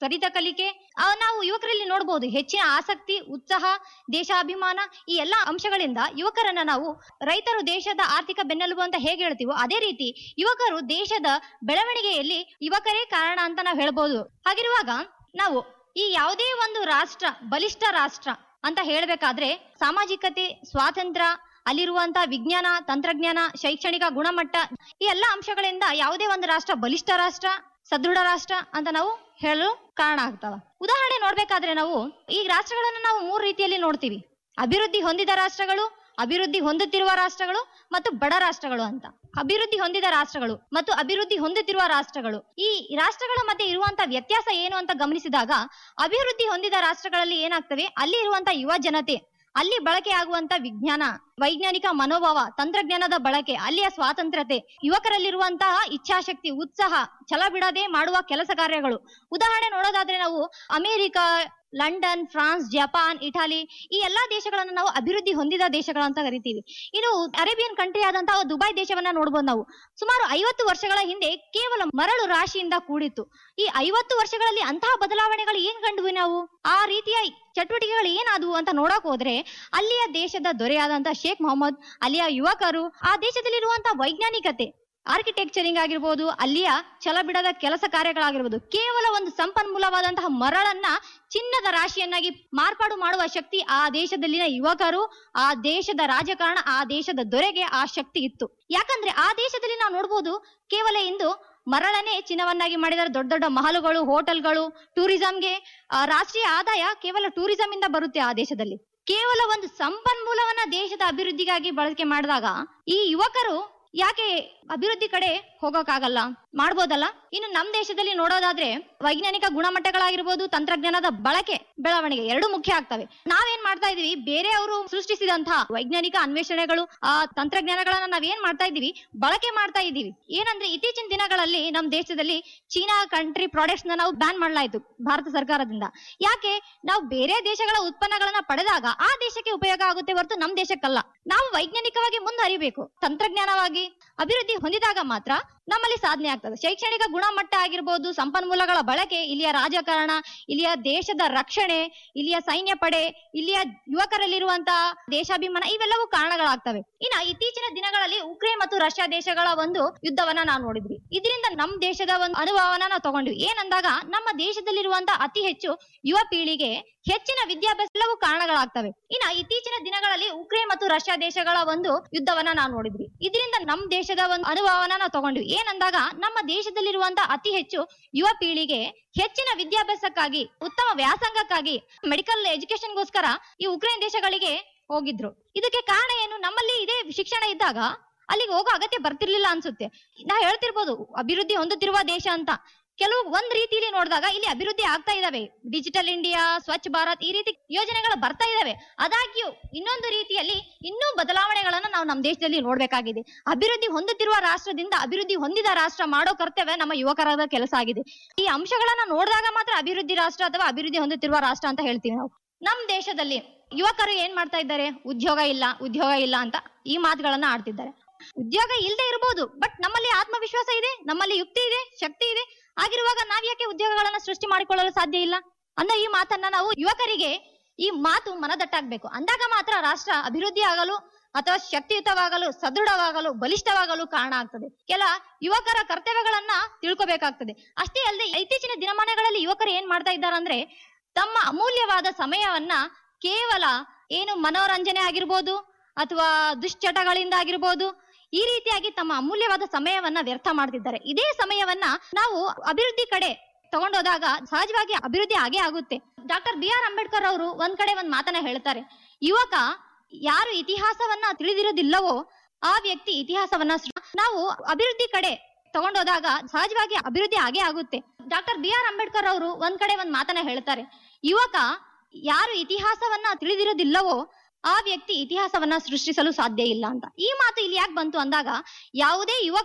ತ್ವರಿತ ಕಲಿಕೆ ಆ, ನಾವು ಯುವಕರಲ್ಲಿ ನೋಡಬಹುದು ಹೆಚ್ಚಿನ ಆಸಕ್ತಿ ಉತ್ಸಾಹ ದೇಶಾಭಿಮಾನ ಈ ಎಲ್ಲಾ ಅಂಶಗಳಿಂದ ಯುವಕರನ್ನ ನಾವು ರೈತರು ದೇಶದ ಆರ್ಥಿಕ ಬೆನ್ನೆಲುಬು ಅಂತ ಹೇಗೆ ಹೇಳ್ತೀವೋ ಅದೇ ರೀತಿ ಯುವಕರು ದೇಶದ ಬೆಳವಣಿಗೆಯಲ್ಲಿ ಯುವಕರೇ ಕಾರಣ ಅಂತ ನಾವು ಹೇಳ್ಬೋದು ಹಾಗಿರುವಾಗ ನಾವು ಈ ಯಾವುದೇ ಒಂದು ರಾಷ್ಟ್ರ ಬಲಿಷ್ಠ ರಾಷ್ಟ್ರ ಅಂತ ಹೇಳ್ಬೇಕಾದ್ರೆ ಸಾಮಾಜಿಕತೆ ಸ್ವಾತಂತ್ರ್ಯ ಅಲ್ಲಿರುವಂತ ವಿಜ್ಞಾನ ತಂತ್ರಜ್ಞಾನ ಶೈಕ್ಷಣಿಕ ಗುಣಮಟ್ಟ ಈ ಎಲ್ಲ ಅಂಶಗಳಿಂದ ಯಾವುದೇ ಒಂದು ರಾಷ್ಟ್ರ ಬಲಿಷ್ಠ ರಾಷ್ಟ್ರ ಸದೃಢ ರಾಷ್ಟ್ರ ಅಂತ ನಾವು ಹೇಳಲು ಕಾರಣ ಆಗ್ತಾವ ಉದಾಹರಣೆ ನೋಡ್ಬೇಕಾದ್ರೆ ನಾವು ಈ ರಾಷ್ಟ್ರಗಳನ್ನ ನಾವು ಮೂರು ರೀತಿಯಲ್ಲಿ ನೋಡ್ತೀವಿ ಅಭಿವೃದ್ಧಿ ಹೊಂದಿದ ರಾಷ್ಟ್ರಗಳು ಅಭಿವೃದ್ಧಿ ಹೊಂದುತ್ತಿರುವ ರಾಷ್ಟ್ರಗಳು ಮತ್ತು ಬಡ ರಾಷ್ಟ್ರಗಳು ಅಂತ ಅಭಿವೃದ್ಧಿ ಹೊಂದಿದ ರಾಷ್ಟ್ರಗಳು ಮತ್ತು ಅಭಿವೃದ್ಧಿ ಹೊಂದುತ್ತಿರುವ ರಾಷ್ಟ್ರಗಳು ಈ ರಾಷ್ಟ್ರಗಳ ಮಧ್ಯೆ ಇರುವಂತ ವ್ಯತ್ಯಾಸ ಏನು ಅಂತ ಗಮನಿಸಿದಾಗ ಅಭಿವೃದ್ಧಿ ಹೊಂದಿದ ರಾಷ್ಟ್ರಗಳಲ್ಲಿ ಏನಾಗ್ತವೆ ಅಲ್ಲಿ ಇರುವಂತ ಯುವ ಜನತೆ ಅಲ್ಲಿ ಬಳಕೆ ಆಗುವಂತ ವಿಜ್ಞಾನ ವೈಜ್ಞಾನಿಕ ಮನೋಭಾವ ತಂತ್ರಜ್ಞಾನದ ಬಳಕೆ ಅಲ್ಲಿಯ ಸ್ವಾತಂತ್ರ್ಯತೆ ಯುವಕರಲ್ಲಿರುವಂತಹ ಇಚ್ಛಾಶಕ್ತಿ ಉತ್ಸಾಹ ಛಲ ಬಿಡದೆ ಮಾಡುವ ಕೆಲಸ ಕಾರ್ಯಗಳು ಉದಾಹರಣೆ ನೋಡೋದಾದ್ರೆ ನಾವು America London France Japan Italy ಈ ಎಲ್ಲಾ ದೇಶಗಳನ್ನು ನಾವು ಅಭಿವೃದ್ಧಿ ಹೊಂದಿದ ದೇಶಗಳು ಅಂತ ಕರಿತೀವಿ ಇನ್ನು ಅರೇಬಿಯನ್ ಕಂಟ್ರಿ ಆದಂತಹ ದುಬೈ ದೇಶವನ್ನ ನೋಡ್ಬೋದು ನಾವು ಸುಮಾರು ಐವತ್ತು ವರ್ಷಗಳ ಹಿಂದೆ ಕೇವಲ ಮರಳು ರಾಶಿಯಿಂದ ಕೂಡಿತ್ತು ಈ ಐವತ್ತು ವರ್ಷಗಳಲ್ಲಿ ಅಂತಹ ಬದಲಾವಣೆಗಳು ಏನ್ ಕಂಡ್ವಿ ನಾವು ಆ ರೀತಿಯ ಚಟುವಟಿಕೆಗಳು ಏನಾದವು ಅಂತ ನೋಡಕ್ ಹೋದ್ರೆ ಅಲ್ಲಿಯ ದೇಶದ ದೊರೆಯಾದಂತ ಶೇಖ್ ಮೊಹಮ್ಮದ್ ಅಲ್ಲಿಯ ಯುವಕರು ಆ ದೇಶದಲ್ಲಿರುವಂತಹ ವೈಜ್ಞಾನಿಕತೆ ಆರ್ಕಿಟೆಕ್ಚರಿಂಗ್ ಆಗಿರ್ಬೋದು ಅಲ್ಲಿಯ ಛಲ ಬಿಡದ ಕೆಲಸ ಕಾರ್ಯಗಳಾಗಿರ್ಬೋದು ಕೇವಲ ಒಂದು ಸಂಪನ್ಮೂಲವಾದಂತಹ ಮರಳನ್ನ ಚಿನ್ನದ ರಾಶಿಯನ್ನಾಗಿ ಮಾರ್ಪಾಡು ಮಾಡುವ ಶಕ್ತಿ ಆ ದೇಶದಲ್ಲಿನ ಯುವಕರು ಆ ದೇಶದ ರಾಜಕಾರಣ ಆ ದೇಶದ ದೊರೆಗೆ ಆ ಶಕ್ತಿ ಇತ್ತು ಯಾಕಂದ್ರೆ ಆ ದೇಶದಲ್ಲಿ ನಾವು ನೋಡ್ಬೋದು ಕೇವಲ ಇಂದು ಮರಳನ್ನೇ ಚಿನ್ನವನ್ನಾಗಿ ಮಾಡಿದರೆ ದೊಡ್ಡ ದೊಡ್ಡ ಮಹಲುಗಳು ಹೋಟೆಲ್ಗಳು ಟೂರಿಸಂಗೆ ಆ, ರಾಷ್ಟ್ರೀಯ ಆದಾಯ ಕೇವಲ ಟೂರಿಸಂ ಇಂದ ಬರುತ್ತೆ ಆ ದೇಶದಲ್ಲಿ ಕೇವಲ ಒಂದು ಸಂಪನ್ಮೂಲವನ್ನ ದೇಶದ ಅಭಿವೃದ್ಧಿಗಾಗಿ ಬಳಕೆ ಮಾಡಿದಾಗ ಈ ಯುವಕರು ಯಾಕೆ ಅಭಿವೃದ್ಧಿ ಕಡೆ ಹೋಗೋಕ್ಕಾಗಲ್ಲ ಮಾಡ್ಬೋದಲ್ಲ ಇನ್ನು ನಮ್ ದೇಶದಲ್ಲಿ ನೋಡೋದಾದ್ರೆ ವೈಜ್ಞಾನಿಕ ಗುಣಮಟ್ಟಗಳಾಗಿರ್ಬೋದು ತಂತ್ರಜ್ಞಾನದ ಬಳಕೆ ಬೆಳವಣಿಗೆ ಎರಡು ಮುಖ್ಯ ಆಗ್ತವೆ ನಾವೇನ್ ಮಾಡ್ತಾ ಇದೀವಿ ಬೇರೆಯವರು ಸೃಷ್ಟಿಸಿದಂತಹ ವೈಜ್ಞಾನಿಕ ಅನ್ವೇಷಣೆಗಳು ಆ ತಂತ್ರಜ್ಞಾನಗಳನ್ನ ನಾವೇನ್ ಮಾಡ್ತಾ ಇದೀವಿ ಬಳಕೆ ಮಾಡ್ತಾ ಇದೀವಿ ಏನಂದ್ರೆ ಇತ್ತೀಚಿನ ದಿನಗಳಲ್ಲಿ ನಮ್ ದೇಶದಲ್ಲಿ ಚೀನಾ ಕಂಟ್ರಿ ಪ್ರಾಡಕ್ಟ್ಸ್ ನ ನಾವು ಬ್ಯಾನ್ ಮಾಡಲಾಯ್ತು ಭಾರತ ಸರ್ಕಾರದಿಂದ ಯಾಕೆ ನಾವು ಬೇರೆ ದೇಶಗಳ ಉತ್ಪನ್ನಗಳನ್ನ ಪಡೆದಾಗ ಆ ದೇಶಕ್ಕೆ ಉಪಯೋಗ ಆಗುತ್ತೆ ಹೊರತು ನಮ್ ದೇಶಕ್ಕಲ್ಲ ನಾವು ವೈಜ್ಞಾನಿಕವಾಗಿ ಮುಂದುವರಿಬೇಕು ತಂತ್ರಜ್ಞಾನವಾಗಿ ಅಭಿವೃದ್ಧಿ ಹೊಂದಿದಾಗ ಮಾತ್ರ ನಮ್ಮಲ್ಲಿ ಸಾಧನೆ ಆಗ್ತದೆ ಶೈಕ್ಷಣಿಕ ಗುಣಮಟ್ಟ ಆಗಿರ್ಬೋದು ಸಂಪನ್ಮೂಲಗಳ ಬಳಕೆ ಇಲ್ಲಿಯ ರಾಜಕಾರಣ ಇಲ್ಲಿಯ ದೇಶದ ರಕ್ಷಣೆ ಇಲ್ಲಿಯ ಸೈನ್ಯ ಪಡೆ ಇಲ್ಲಿಯ ಯುವಕರಲ್ಲಿರುವಂತಹ ದೇಶಾಭಿಮಾನ ಇವೆಲ್ಲವೂ ಕಾರಣಗಳಾಗ್ತವೆ ಇನ್ನ ಇತ್ತೀಚಿನ ದಿನಗಳಲ್ಲಿ ಉಕ್ರೇನ್ ಮತ್ತು ರಷ್ಯಾ ದೇಶಗಳ ಒಂದು ಯುದ್ಧವನ್ನ ನಾವು ನೋಡಿದ್ವಿ ಇದರಿಂದ ನಮ್ ದೇಶದ ಒಂದು ಅನುಭವನ ನಾವು ತಗೊಂಡ್ವಿ ಏನಂದಾಗ ನಮ್ಮ ದೇಶದಲ್ಲಿರುವಂತಹ ಅತಿ ಹೆಚ್ಚು ಯುವ ಪೀಳಿಗೆ ಹೆಚ್ಚಿನ ವಿದ್ಯಾಭ್ಯಾಸ ಎಲ್ಲವೂ ಕಾರಣಗಳಾಗ್ತವೆ ಇನ್ನ ಇತ್ತೀಚಿನ ದಿನಗಳಲ್ಲಿ ಉಕ್ರೇನ್ ಮತ್ತು ರಷ್ಯಾ ದೇಶಗಳ ಒಂದು ಯುದ್ಧವನ್ನ ನಾವು ನೋಡಿದ್ವಿ ಇದರಿಂದ ನಮ್ ದೇಶದ ಒಂದು ಅನುಭವನ ನಾವು ತಗೊಂಡ್ವಿ ಏನಂದಾಗ ನಮ್ಮ ದೇಶದಲ್ಲಿರುವಂತಹ ಅತಿ ಹೆಚ್ಚು ಯುವ ಪೀಳಿಗೆ ಹೆಚ್ಚಿನ ವಿದ್ಯಾಭ್ಯಾಸಕ್ಕಾಗಿ ಉತ್ತಮ ವ್ಯಾಸಂಗಕ್ಕಾಗಿ ಮೆಡಿಕಲ್ ಎಜುಕೇಶನ್ಗೋಸ್ಕರ ಈ ಉಕ್ರೇನ್ ದೇಶಗಳಿಗೆ ಹೋಗಿದ್ರು ಇದಕ್ಕೆ ಕಾರಣ ಏನು ನಮ್ಮಲ್ಲಿ ಇದೇ ಶಿಕ್ಷಣ ಇದ್ದಾಗ ಅಲ್ಲಿಗೆ ಹೋಗೋ ಅಗತ್ಯ ಬರ್ತಿರ್ಲಿಲ್ಲ ಅನ್ಸುತ್ತೆ ನಾ ಹೇಳ್ತಿರ್ಬೋದು ಅಭಿವೃದ್ಧಿ ಹೊಂದುತ್ತಿರುವ ದೇಶ ಅಂತ ಕೆಲವು ಒಂದ್ ರೀತಿಯಲ್ಲಿ ನೋಡಿದಾಗ ಇಲ್ಲಿ ಅಭಿವೃದ್ಧಿ ಆಗ್ತಾ ಇದಾವೆ ಡಿಜಿಟಲ್ ಇಂಡಿಯಾ ಸ್ವಚ್ಛ ಭಾರತ್ ಈ ರೀತಿ ಯೋಜನೆಗಳು ಬರ್ತಾ ಇದಾವೆ ಆದಾಗ್ಯೂ ಇನ್ನೊಂದು ರೀತಿಯಲ್ಲಿ ಇನ್ನೂ ಬದಲಾವಣೆಗಳನ್ನ ನಾವು ನಮ್ಮ ದೇಶದಲ್ಲಿ ನೋಡ್ಬೇಕಾಗಿದೆ ಅಭಿವೃದ್ಧಿ ಹೊಂದುತ್ತಿರುವ ರಾಷ್ಟ್ರದಿಂದ ಅಭಿವೃದ್ಧಿ ಹೊಂದಿದ ರಾಷ್ಟ್ರ ಮಾಡೋ ಕರ್ತವ್ಯ ನಮ್ಮ ಯುವಕರಾದ ಕೆಲಸ ಆಗಿದೆ ಈ ಅಂಶಗಳನ್ನ ನೋಡಿದಾಗ ಮಾತ್ರ ಅಭಿವೃದ್ಧಿ ರಾಷ್ಟ್ರ ಅಥವಾ ಅಭಿವೃದ್ಧಿ ಹೊಂದುತ್ತಿರುವ ರಾಷ್ಟ್ರ ಅಂತ ಹೇಳ್ತೀವಿ ನಾವು ನಮ್ ದೇಶದಲ್ಲಿ ಯುವಕರು ಏನ್ ಮಾಡ್ತಾ ಇದ್ದಾರೆ ಉದ್ಯೋಗ ಇಲ್ಲ ಉದ್ಯೋಗ ಇಲ್ಲ ಅಂತ ಈ ಮಾತುಗಳನ್ನ ಆಡ್ತಿದ್ದಾರೆ ಉದ್ಯೋಗ ಇಲ್ಲದೆ ಇರಬಹುದು ಬಟ್ ನಮ್ಮಲ್ಲಿ ಆತ್ಮವಿಶ್ವಾಸ ಇದೆ ನಮ್ಮಲ್ಲಿ ಯುಕ್ತಿ ಇದೆ ಶಕ್ತಿ ಇದೆ ಆಗಿರುವಾಗ ನಾವ್ ಯಾಕೆ ಉದ್ಯೋಗಗಳನ್ನ ಸೃಷ್ಟಿ ಮಾಡಿಕೊಳ್ಳಲು ಸಾಧ್ಯ ಇಲ್ಲ ಅನ್ನೋ ಈ ಮಾತನ್ನ ನಾವು ಯುವಕರಿಗೆ ಈ ಮಾತು ಮನದಟ್ಟಾಗ್ಬೇಕು ಅಂದಾಗ ಮಾತ್ರ ರಾಷ್ಟ್ರ ಅಭಿವೃದ್ಧಿ ಆಗಲು ಅಥವಾ ಶಕ್ತಿಯುತವಾಗಲು ಸದೃಢವಾಗಲು ಬಲಿಷ್ಠವಾಗಲು ಕಾರಣ ಆಗ್ತದೆ ಕೆಲ ಯುವಕರ ಕರ್ತವ್ಯಗಳನ್ನ ತಿಳ್ಕೊಬೇಕಾಗ್ತದೆ ಅಷ್ಟೇ ಅಲ್ಲದೆ ಇತ್ತೀಚಿನ ದಿನಮಾನಗಳಲ್ಲಿ ಯುವಕರು ಏನ್ ಮಾಡ್ತಾ ಇದ್ದಾರೆ ಅಂದ್ರೆ ತಮ್ಮ ಅಮೂಲ್ಯವಾದ ಸಮಯವನ್ನ ಕೇವಲ ಏನು ಮನೋರಂಜನೆ ಆಗಿರ್ಬೋದು ಅಥವಾ ದುಶ್ಚಟಗಳಿಂದ ಆಗಿರ್ಬೋದು ಈ ರೀತಿಯಾಗಿ ತಮ್ಮ ಅಮೂಲ್ಯವಾದ ಸಮಯವನ್ನ ವ್ಯರ್ಥ ಮಾಡ್ತಿದ್ದಾರೆ ಇದೇ ಸಮಯವನ್ನ ನಾವು ಅಭಿವೃದ್ಧಿ ಕಡೆ ತಗೊಂಡೋದಾಗ ಸಹಜವಾಗಿ ಅಭಿವೃದ್ಧಿ ಆಗೇ ಆಗುತ್ತೆ ಡಾಕ್ಟರ್ ಬಿ ಆರ್ ಅಂಬೇಡ್ಕರ್ ಅವರು ಒಂದ್ ಕಡೆ ಒಂದ್ ಮಾತನ್ನ ಹೇಳ್ತಾರೆ ಯುವಕ ಯಾರು ಇತಿಹಾಸವನ್ನ ತಿಳಿದಿರೋದಿಲ್ಲವೋ ಆ ವ್ಯಕ್ತಿ ಇತಿಹಾಸವನ್ನ ಸೃ- ನಾವು ಅಭಿವೃದ್ಧಿ ಕಡೆ ತಗೊಂಡೋದಾಗ ಸಹಜವಾಗಿ ಅಭಿವೃದ್ಧಿ ಆಗೇ ಆಗುತ್ತೆ ಡಾಕ್ಟರ್ ಬಿ ಆರ್ ಅಂಬೇಡ್ಕರ್ ಅವರು ಒಂದ್ ಕಡೆ ಒಂದ್ ಮಾತನ್ನ ಹೇಳ್ತಾರೆ ಯುವಕ ಯಾರು ಇತಿಹಾಸವನ್ನ ತಿಳಿದಿರೋದಿಲ್ಲವೋ ಆ ವ್ಯಕ್ತಿ ಇತಿಹಾಸವನ್ನ ಸೃಷ್ಟಿಸಲು ಸಾಧ್ಯ ಇಲ್ಲ ಅಂತ ಈ ಮಾತು ಇಲ್ಲಿ ಯಾಕೆ ಬಂತು ಅಂದಾಗ ಯಾವುದೇ ಯುವಕ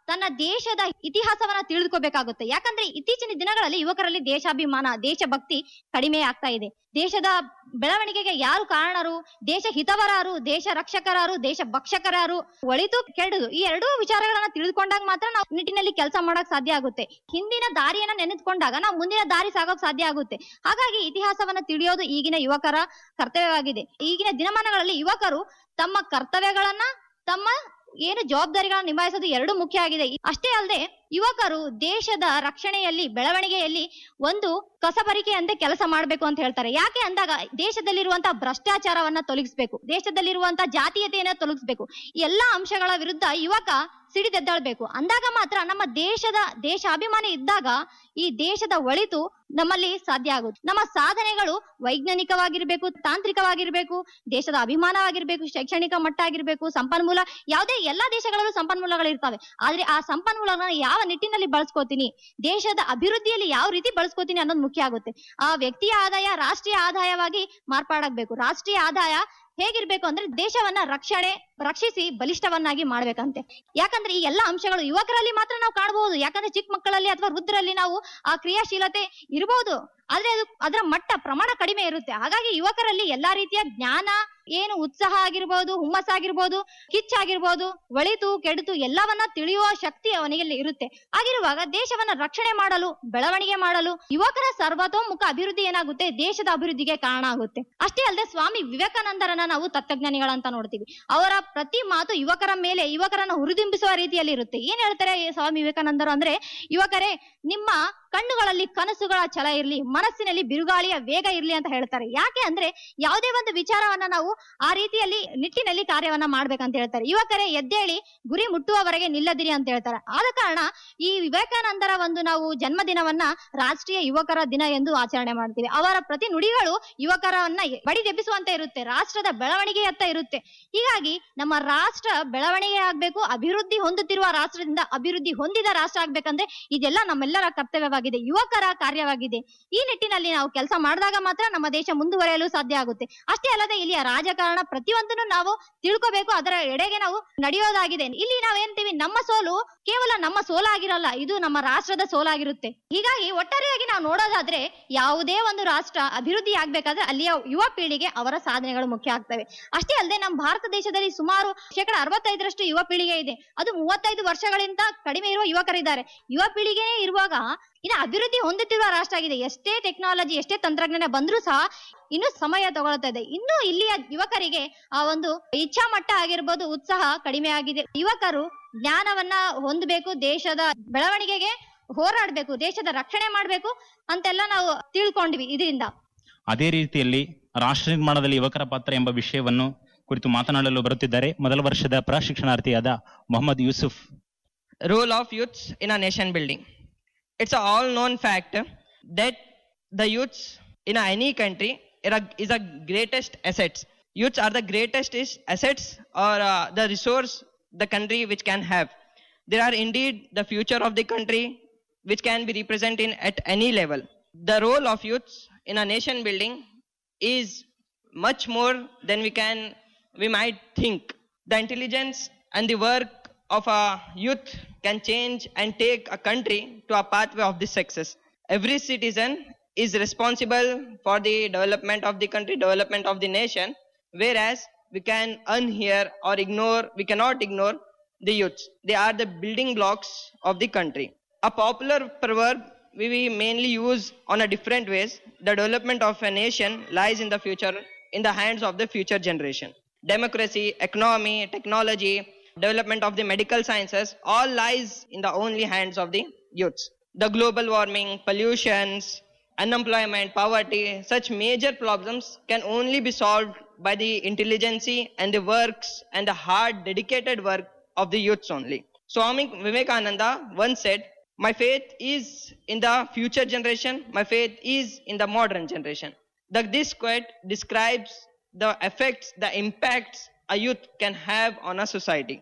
ತನ್ನ ದೇಶದ ಇತಿಹಾಸವನ್ನ ತಿಳಿದುಕೋಬೇಕಾಗುತ್ತೆ ಯಾಕಂದ್ರೆ ಇತ್ತೀಚಿನ ದಿನಗಳಲ್ಲಿ ಯುವಕರಲ್ಲಿ ದೇಶಾಭಿಮಾನ ದೇಶಭಕ್ತಿ ಕಡಿಮೆ ಆಗ್ತಾ ಇದೆ ದೇಶದ ಬೆಳವಣಿಗೆಗೆ ಯಾರು ಕಾರಣರು ದೇಶ ಹಿತವರಾರು ದೇಶ ರಕ್ಷಕರಾರು ದೇಶ ಭಕ್ಷಕರಾರು ಒಳಿತು ಕೆಡುದು ಈ ಎರಡೂ ವಿಚಾರಗಳನ್ನ ತಿಳಿದುಕೊಂಡಾಗ ಮಾತ್ರ ನಾವು ನಿಟ್ಟಿನಲ್ಲಿ ಕೆಲಸ ಮಾಡಕ್ ಸಾಧ್ಯ ಆಗುತ್ತೆ ಹಿಂದಿನ ದಾರಿಯನ್ನ ನೆನೆದುಕೊಂಡಾಗ ನಾವು ಮುಂದಿನ ದಾರಿ ಸಾಗೋಕ್ ಸಾಧ್ಯ ಆಗುತ್ತೆ ಹಾಗಾಗಿ ಇತಿಹಾಸವನ್ನ ತಿಳಿಯೋದು ಈಗಿನ ಯುವಕರ ಕರ್ತವ್ಯವಾಗಿದೆ ಈಗಿನ ದಿನಮಾನಗಳಲ್ಲಿ ಯುವಕರು ತಮ್ಮ ಕರ್ತವ್ಯಗಳನ್ನ ತಮ್ಮ ಏನು ಜವಾಬ್ದಾರಿಗಳನ್ನ ನಿಭಾಯಿಸೋದು ಎರಡು ಮುಖ್ಯ ಆಗಿದೆ ಅಷ್ಟೇ ಅಲ್ಲದೆ ಯುವಕರು ದೇಶದ ರಕ್ಷಣೆಯಲ್ಲಿ ಬೆಳವಣಿಗೆಯಲ್ಲಿ ಒಂದು ಕಸಬರಿಕೆಯಂತೆ ಕೆಲಸ ಮಾಡಬೇಕು ಅಂತ ಹೇಳ್ತಾರೆ ಯಾಕೆ ಅಂದಾಗ ದೇಶದಲ್ಲಿರುವಂತಹ ಭ್ರಷ್ಟಾಚಾರವನ್ನ ತೊಲಗಿಸ್ಬೇಕು ದೇಶದಲ್ಲಿರುವಂತಹ ಜಾತೀಯತೆಯನ್ನ ತೊಲಗಿಸ್ಬೇಕು ಈ ಎಲ್ಲಾ ಅಂಶಗಳ ವಿರುದ್ಧ ಯುವಕ ಸಿಡಿದೆದ್ದಾಳ್ಬೇಕು ಅಂದಾಗ ಮಾತ್ರ ನಮ್ಮ ದೇಶದ ದೇಶಾಭಿಮಾನ ಇದ್ದಾಗ ಈ ದೇಶದ ಒಳಿತು ನಮ್ಮಲ್ಲಿ ಸಾಧ್ಯ ಆಗುತ್ತೆ ನಮ್ಮ ಸಾಧನೆಗಳು ವೈಜ್ಞಾನಿಕವಾಗಿರ್ಬೇಕು ತಾಂತ್ರಿಕವಾಗಿರ್ಬೇಕು ದೇಶದ ಅಭಿಮಾನವಾಗಿರ್ಬೇಕು ಶೈಕ್ಷಣಿಕ ಮಟ್ಟ ಆಗಿರ್ಬೇಕು ಸಂಪನ್ಮೂಲ ಯಾವುದೇ ಎಲ್ಲಾ ದೇಶಗಳಲ್ಲೂ ಸಂಪನ್ಮೂಲಗಳು ಇರ್ತವೆ ಆದ್ರೆ ಆ ಸಂಪನ್ಮೂಲಗಳನ್ನ ಯಾವ ನಿಟ್ಟಿನಲ್ಲಿ ಬಳಸ್ಕೋತೀನಿ ದೇಶದ ಅಭಿವೃದ್ಧಿಯಲ್ಲಿ ಯಾವ ರೀತಿ ಬಳಸ್ಕೋತೀನಿ ಅನ್ನೋದು ಮುಖ್ಯ ಆಗುತ್ತೆ ಆ ವ್ಯಕ್ತಿಯ ಆದಾಯ ರಾಷ್ಟ್ರೀಯ ಆದಾಯವಾಗಿ ಮಾರ್ಪಾಡಾಗ್ಬೇಕು ರಾಷ್ಟ್ರೀಯ ಆದಾಯ ಹೇಗಿರ್ಬೇಕು ಅಂದ್ರೆ ದೇಶವನ್ನ ರಕ್ಷಣೆ ರಕ್ಷಿಸಿ ಬಲಿಷ್ಠವನ್ನಾಗಿ ಮಾಡ್ಬೇಕಂತೆ ಯಾಕಂದ್ರೆ ಈ ಎಲ್ಲಾ ಅಂಶಗಳು ಯುವಕರಲ್ಲಿ ಮಾತ್ರ ನಾವು ಕಾಣಬಹುದು ಯಾಕಂದ್ರೆ ಚಿಕ್ಕ ಮಕ್ಕಳಲ್ಲಿ ಅಥವಾ ವೃದ್ಧರಲ್ಲಿ ನಾವು ಆ ಕ್ರಿಯಾಶೀಲತೆ ಇರಬಹುದು ಆದ್ರೆ ಅದು ಅದರ ಮಟ್ಟ ಪ್ರಮಾಣ ಕಡಿಮೆ ಇರುತ್ತೆ ಹಾಗಾಗಿ ಯುವಕರಲ್ಲಿ ಎಲ್ಲಾ ರೀತಿಯ ಜ್ಞಾನ ಏನು ಉತ್ಸಾಹ ಆಗಿರ್ಬೋದು ಹುಮ್ಮಸ್ಸಾಗಿರ್ಬೋದು ಕಿಚ್ಚಾಗಿರ್ಬೋದು ಒಳಿತು ಕೆಡುತು ಎಲ್ಲವನ್ನ ತಿಳಿಯುವ ಶಕ್ತಿ ಅವನಿಗೆ ಇರುತ್ತೆ ಹಾಗಿರುವಾಗ ದೇಶವನ್ನ ರಕ್ಷಣೆ ಮಾಡಲು ಬೆಳವಣಿಗೆ ಮಾಡಲು ಯುವಕರ ಸರ್ವತೋಮುಖ ಅಭಿವೃದ್ಧಿ ಏನಾಗುತ್ತೆ ದೇಶದ ಅಭಿವೃದ್ಧಿಗೆ ಕಾರಣ ಆಗುತ್ತೆ ಅಷ್ಟೇ ಅಲ್ಲದೆ ಸ್ವಾಮಿ ವಿವೇಕಾನಂದರನ್ನ ನಾವು ತತ್ವಜ್ಞಾನಿಗಳಂತ ನೋಡ್ತೀವಿ ಅವರ ಪ್ರತಿ ಮಾತು ಯುವಕರ ಮೇಲೆ ಯುವಕರನ್ನ ಹುರಿದುಂಬಿಸುವ ರೀತಿಯಲ್ಲಿ ಇರುತ್ತೆ ಏನ್ ಹೇಳ್ತಾರೆ ಈ ಸ್ವಾಮಿ ವಿವೇಕಾನಂದರು ಅಂದ್ರೆ ಯುವಕರೇ ನಿಮ್ಮ ಕಣ್ಣುಗಳಲ್ಲಿ ಕನಸುಗಳ ಛಲ ಇರ್ಲಿ ಮನಸ್ಸಿನಲ್ಲಿ ಬಿರುಗಾಳಿಯ ವೇಗ ಇರ್ಲಿ ಅಂತ ಹೇಳ್ತಾರೆ ಯಾಕೆ ಅಂದ್ರೆ ಯಾವುದೇ ಒಂದು ವಿಚಾರವನ್ನ ನಾವು ಆ ರೀತಿಯಲ್ಲಿ ನಿಟ್ಟಿನಲ್ಲಿ ಕಾರ್ಯವನ್ನ ಮಾಡ್ಬೇಕಂತ ಹೇಳ್ತಾರೆ ಯುವಕರೇ ಎದ್ದೇಳಿ ಗುರಿ ಮುಟ್ಟುವವರೆಗೆ ನಿಲ್ಲದಿರಿ ಅಂತ ಹೇಳ್ತಾರೆ ಆದ ಕಾರಣ ಈ ವಿವೇಕಾನಂದರ ಒಂದು ನಾವು ಜನ್ಮದಿನವನ್ನ ರಾಷ್ಟ್ರೀಯ ಯುವಕರ ದಿನ ಎಂದು ಆಚರಣೆ ಮಾಡ್ತೀವಿ ಅವರ ಪ್ರತಿ ನುಡಿಗಳು ಯುವಕರನ್ನ ಬಡಿದೆಬ್ಬಿಸುವಂತೆ ಇರುತ್ತೆ ರಾಷ್ಟ್ರದ ಬೆಳವಣಿಗೆಯತ್ತ ಇರುತ್ತೆ ಹೀಗಾಗಿ ನಮ್ಮ ರಾಷ್ಟ್ರ ಬೆಳವಣಿಗೆ ಆಗ್ಬೇಕು ಅಭಿವೃದ್ಧಿ ಹೊಂದುತ್ತಿರುವ ರಾಷ್ಟ್ರದಿಂದ ಅಭಿವೃದ್ಧಿ ಹೊಂದಿದ ರಾಷ್ಟ್ರ ಆಗ್ಬೇಕಂದ್ರೆ ಇದೆಲ್ಲ ನಮ್ಮೆಲ್ಲರ ಕರ್ತವ್ಯವಾಗಿದೆ ಯುವಕರ ಕಾರ್ಯವಾಗಿದೆ ಈ ನಿಟ್ಟಿನಲ್ಲಿ ನಾವು ಕೆಲಸ ಮಾಡಿದಾಗ ಮಾತ್ರ ನಮ್ಮ ದೇಶ ಮುಂದುವರಿಯಲು ಸಾಧ್ಯ ಆಗುತ್ತೆ ಅಷ್ಟೇ ಅಲ್ಲದೆ ಇಲ್ಲಿಯ ರಾಜಕಾರಣ ಪ್ರತಿಯೊಂದನ್ನು ನಾವು ತಿಳ್ಕೋಬೇಕು ಅದರ ಎಡೆಗೆ ನಾವು ನಡೆಯೋದಾಗಿದೆ ಇಲ್ಲಿ ನಾವೇಂತೀವಿ ನಮ್ಮ ಸೋಲು ಕೇವಲ ನಮ್ಮ ಸೋಲಾಗಿರಲ್ಲ ಇದು ನಮ್ಮ ರಾಷ್ಟ್ರದ ಸೋಲಾಗಿರುತ್ತೆ ಹೀಗಾಗಿ ಒಟ್ಟಾರೆಯಾಗಿ ನಾವು ನೋಡೋದಾದ್ರೆ ಯಾವುದೇ ಒಂದು ರಾಷ್ಟ್ರ ಅಭಿವೃದ್ಧಿ ಆಗ್ಬೇಕಾದ್ರೆ ಅಲ್ಲಿಯ ಯುವ ಪೀಳಿಗೆ ಅವರ ಸಾಧನೆಗಳು ಮುಖ್ಯ ಆಗ್ತವೆ ಅಷ್ಟೇ ಅಲ್ಲದೆ ನಮ್ಮ ಭಾರತ ದೇಶದಲ್ಲಿ ಸುಮಾರು ಶೇಕಡ ಅರವತ್ತೈದರಷ್ಟು ಯುವ ಪೀಳಿಗೆ ಇದೆ ಅದು ಮೂವತ್ತೈದು ವರ್ಷಗಳಿಂದ ಕಡಿಮೆ ಇರುವ ಯುವಕರಿದ್ದಾರೆ ಯುವ ಪೀಳಿಗೆ ಇರುವಾಗ ಇನ್ನು ಅಭಿವೃದ್ಧಿ ಹೊಂದುತ್ತಿರುವ ರಾಷ್ಟ್ರ ಆಗಿದೆ ಎಷ್ಟೇ ಟೆಕ್ನಾಲಜಿ ಎಷ್ಟೇ ತಂತ್ರಜ್ಞಾನ ಬಂದ್ರೂ ಸಹ ಇನ್ನು ಸಮಯ ತಗೊಳ್ತಾ ಇದೆ ಇನ್ನು ಇಲ್ಲಿಯ ಯುವಕರಿಗೆ ಆ ಒಂದು ಇಚ್ಛಾ ಮಟ್ಟ ಆಗಿರ್ಬೋದು ಉತ್ಸಾಹ ಕಡಿಮೆ ಆಗಿದೆ ಯುವಕರು ಜ್ಞಾನವನ್ನ ಹೊಂದಬೇಕು ದೇಶದ ಬೆಳವಣಿಗೆಗೆ ಹೋರಾಡ್ಬೇಕು ದೇಶದ ರಕ್ಷಣೆ ಮಾಡ್ಬೇಕು ಅಂತೆಲ್ಲ ನಾವು ತಿಳ್ಕೊಂಡ್ವಿ ಇದರಿಂದ ಅದೇ ರೀತಿಯಲ್ಲಿ ರಾಷ್ಟ್ರ ನಿರ್ಮಾಣದಲ್ಲಿ ಯುವಕರ ಪಾತ್ರ ಎಂಬ ವಿಷಯವನ್ನು ಕುರಿತು ಮಾತನಾಡಲು ಬರುತ್ತಿದ್ದಾರೆ ಮೊದಲ ವರ್ಷದ ಪ್ರಶಿಕ್ಷಣಾರ್ಥಿಯಾದ Mohammed Yusuf role of youths in a nation building. It's a all known fact that the youths in any country is a- is a greatest assets. Youths are the greatest is assets or uh, the resource the country which can have. They are indeed the future of the country which can be represented in at any level. The role of youths in a nation building is much more than we can we might think. The intelligence and the work of a youth can change and take a country to a pathway of this success. Every citizen is responsible for the development of the country, development of the nation, whereas we can unhear or ignore, we cannot ignore the youths. They are the building blocks of the country. A popular proverb we, we mainly use on a different ways. The development of a nation lies in the future, in the hands of the future generation. Democracy, economy, technology, development of the medical sciences all lies in the only hands of the youths. The global warming, pollutions, unemployment, poverty, such major problems can only be solved by the intelligence and the works and the hard dedicated work of the youths only. Swami Vivekananda once said, my faith is in the future generation, my faith is in the modern generation. The, this quote describes the effects, the impacts a youth can have on a society.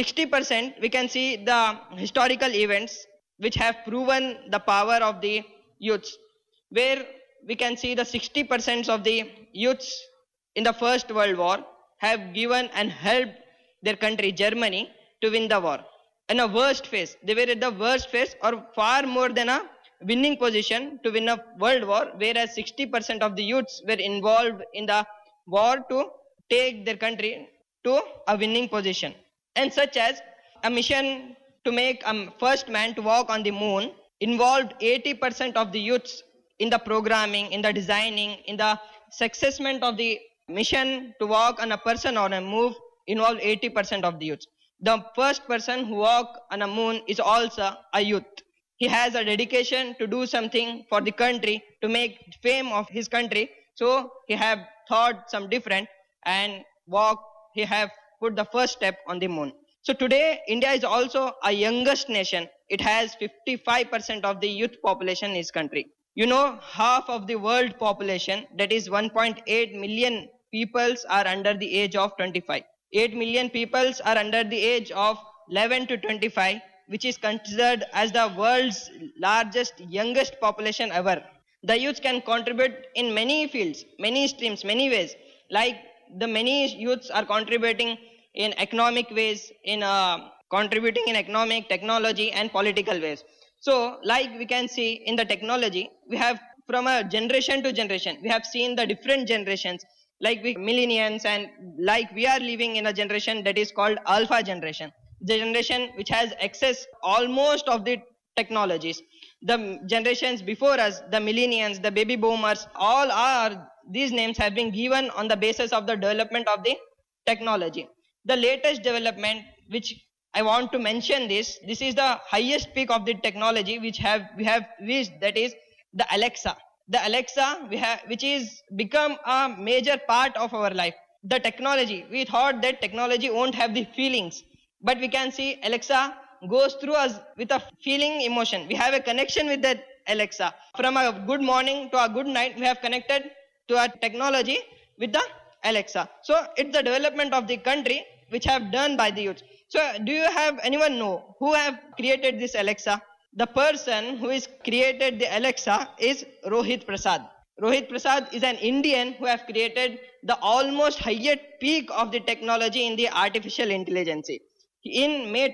60% we can see the historical events which have proven the power of the youths, where we can see the 60% of the youths in the First World War have given and helped their country, Germany, to win the war. in a worst phase. They were at the worst phase or far more than a winning position to win a world war, whereas 60% of the youths were involved in the war to take their country to a winning position. And such as a mission to make a first man to walk on the moon involved 80% of the youths in the programming, in the designing, in the successment of the mission to walk on a person or a move involved 80% of the youths. The first person who walk on a moon is also a youth. He has a dedication to do something for the country, to make fame of his country. So he have thought some different and walk, he have put the first step on the moon. So today, India is also a youngest nation. It has 55% of the youth population in its country. You know, half of the world population, that is 1.8 million peoples are under the age of 25. 8 million peoples are under the age of 11 to 25, which is considered as the world's largest, youngest population ever. The youth can contribute in many fields, many streams, many ways. Like the many youths are contributing in economic ways, in uh, contributing in economic, technology, and political ways. So, like we can see in the technology, we have from a generation to generation, we have seen the different generations, like we millennials, and like we are living in a generation that is called alpha generation, the generation which has access almost of the technologies. The generations before us, the millennials, the baby boomers, all are these names have been given on the basis of the development of the technology. The latest development which I want to mention this. This is the highest peak of the technology which have we have reached. That is the Alexa. The Alexa we have, which is become a major part of our life. The technology. We thought that technology won't have the feelings, but we can see Alexa goes through us with a feeling emotion. We have a connection with that Alexa. From a good morning to a good night, we have connected to our technology with the Alexa. So it's the development of the country which have done by the youth. So do you have anyone know who have created this Alexa? The person who is created the Alexa is Rohit Prasad. Rohit Prasad is an Indian who have created the almost highest peak of the technology in the artificial intelligence in May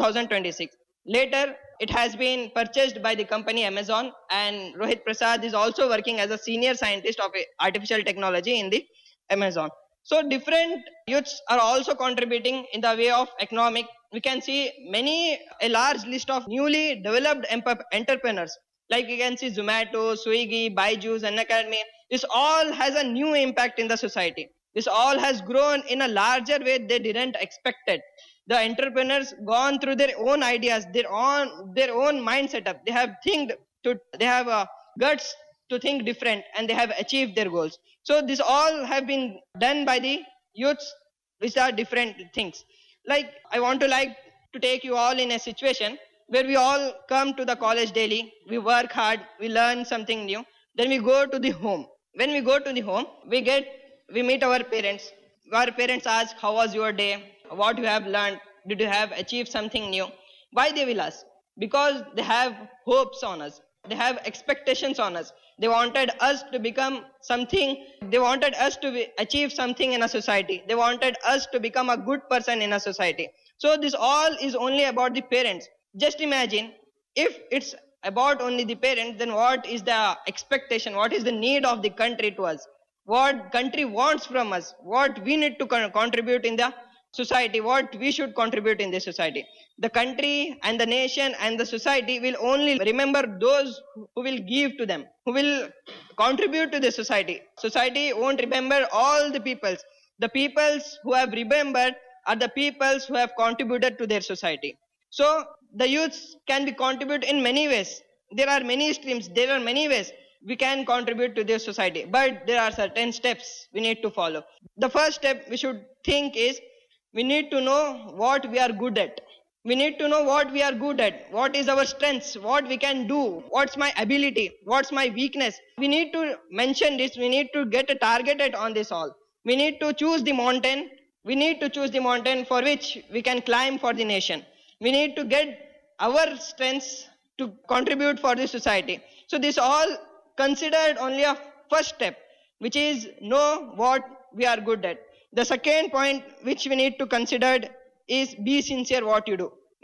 2026. Later, it has been purchased by the company Amazon and Rohit Prasad is also working as a senior scientist of artificial technology in the Amazon. So different youths are also contributing in the way of economic. We can see many, a large list of newly developed emp- entrepreneurs. Like we can see Zomato, Swiggy, Byju's, and Academy. This all has a new impact in the society. This all has grown in a larger way they didn't expect it. The entrepreneurs gone through their own ideas, their own their own mind setup. They have think to they have uh, guts to think different, and they have achieved their goals. So this all have been done by the youths, which are different things. Like I want to like to take you all in a situation where we all come to the college daily, we work hard, we learn something new, then we go to the home. When we go to the home, we get we meet our parents. Our parents ask, How was your day? What you have learned? Did you have achieved something new? Why they will ask? Because they have hopes on us. They have expectations on us. They wanted us to become something. They wanted us to be, achieve something in a society. They wanted us to become a good person in a society. So this all is only about the parents. Just imagine if it's about only the parents, then what is the expectation? What is the need of the country to us? What country wants from us? What we need to con- contribute in the society? What we should contribute in the society? The country and the nation and the society will only remember those who will give to them, who will contribute to the society. Society won't remember all the peoples. The peoples who have remembered are the peoples who have contributed to their society. So the youths can be contribute in many ways. There are many streams. There are many ways we can contribute to their society. But there are certain steps we need to follow. The first step we should think is we need to know what we are good at. We need to know what we are good at, what is our strengths, what we can do, what's my ability, what's my weakness. We need to mention this, we need to get a targeted on this all. We need to choose the mountain, we need to choose the mountain for which we can climb for the nation. We need to get our strengths to contribute for the society. So this all considered only a first step, which is know what we are good at. The second point which we need to consider is be sincere what you do.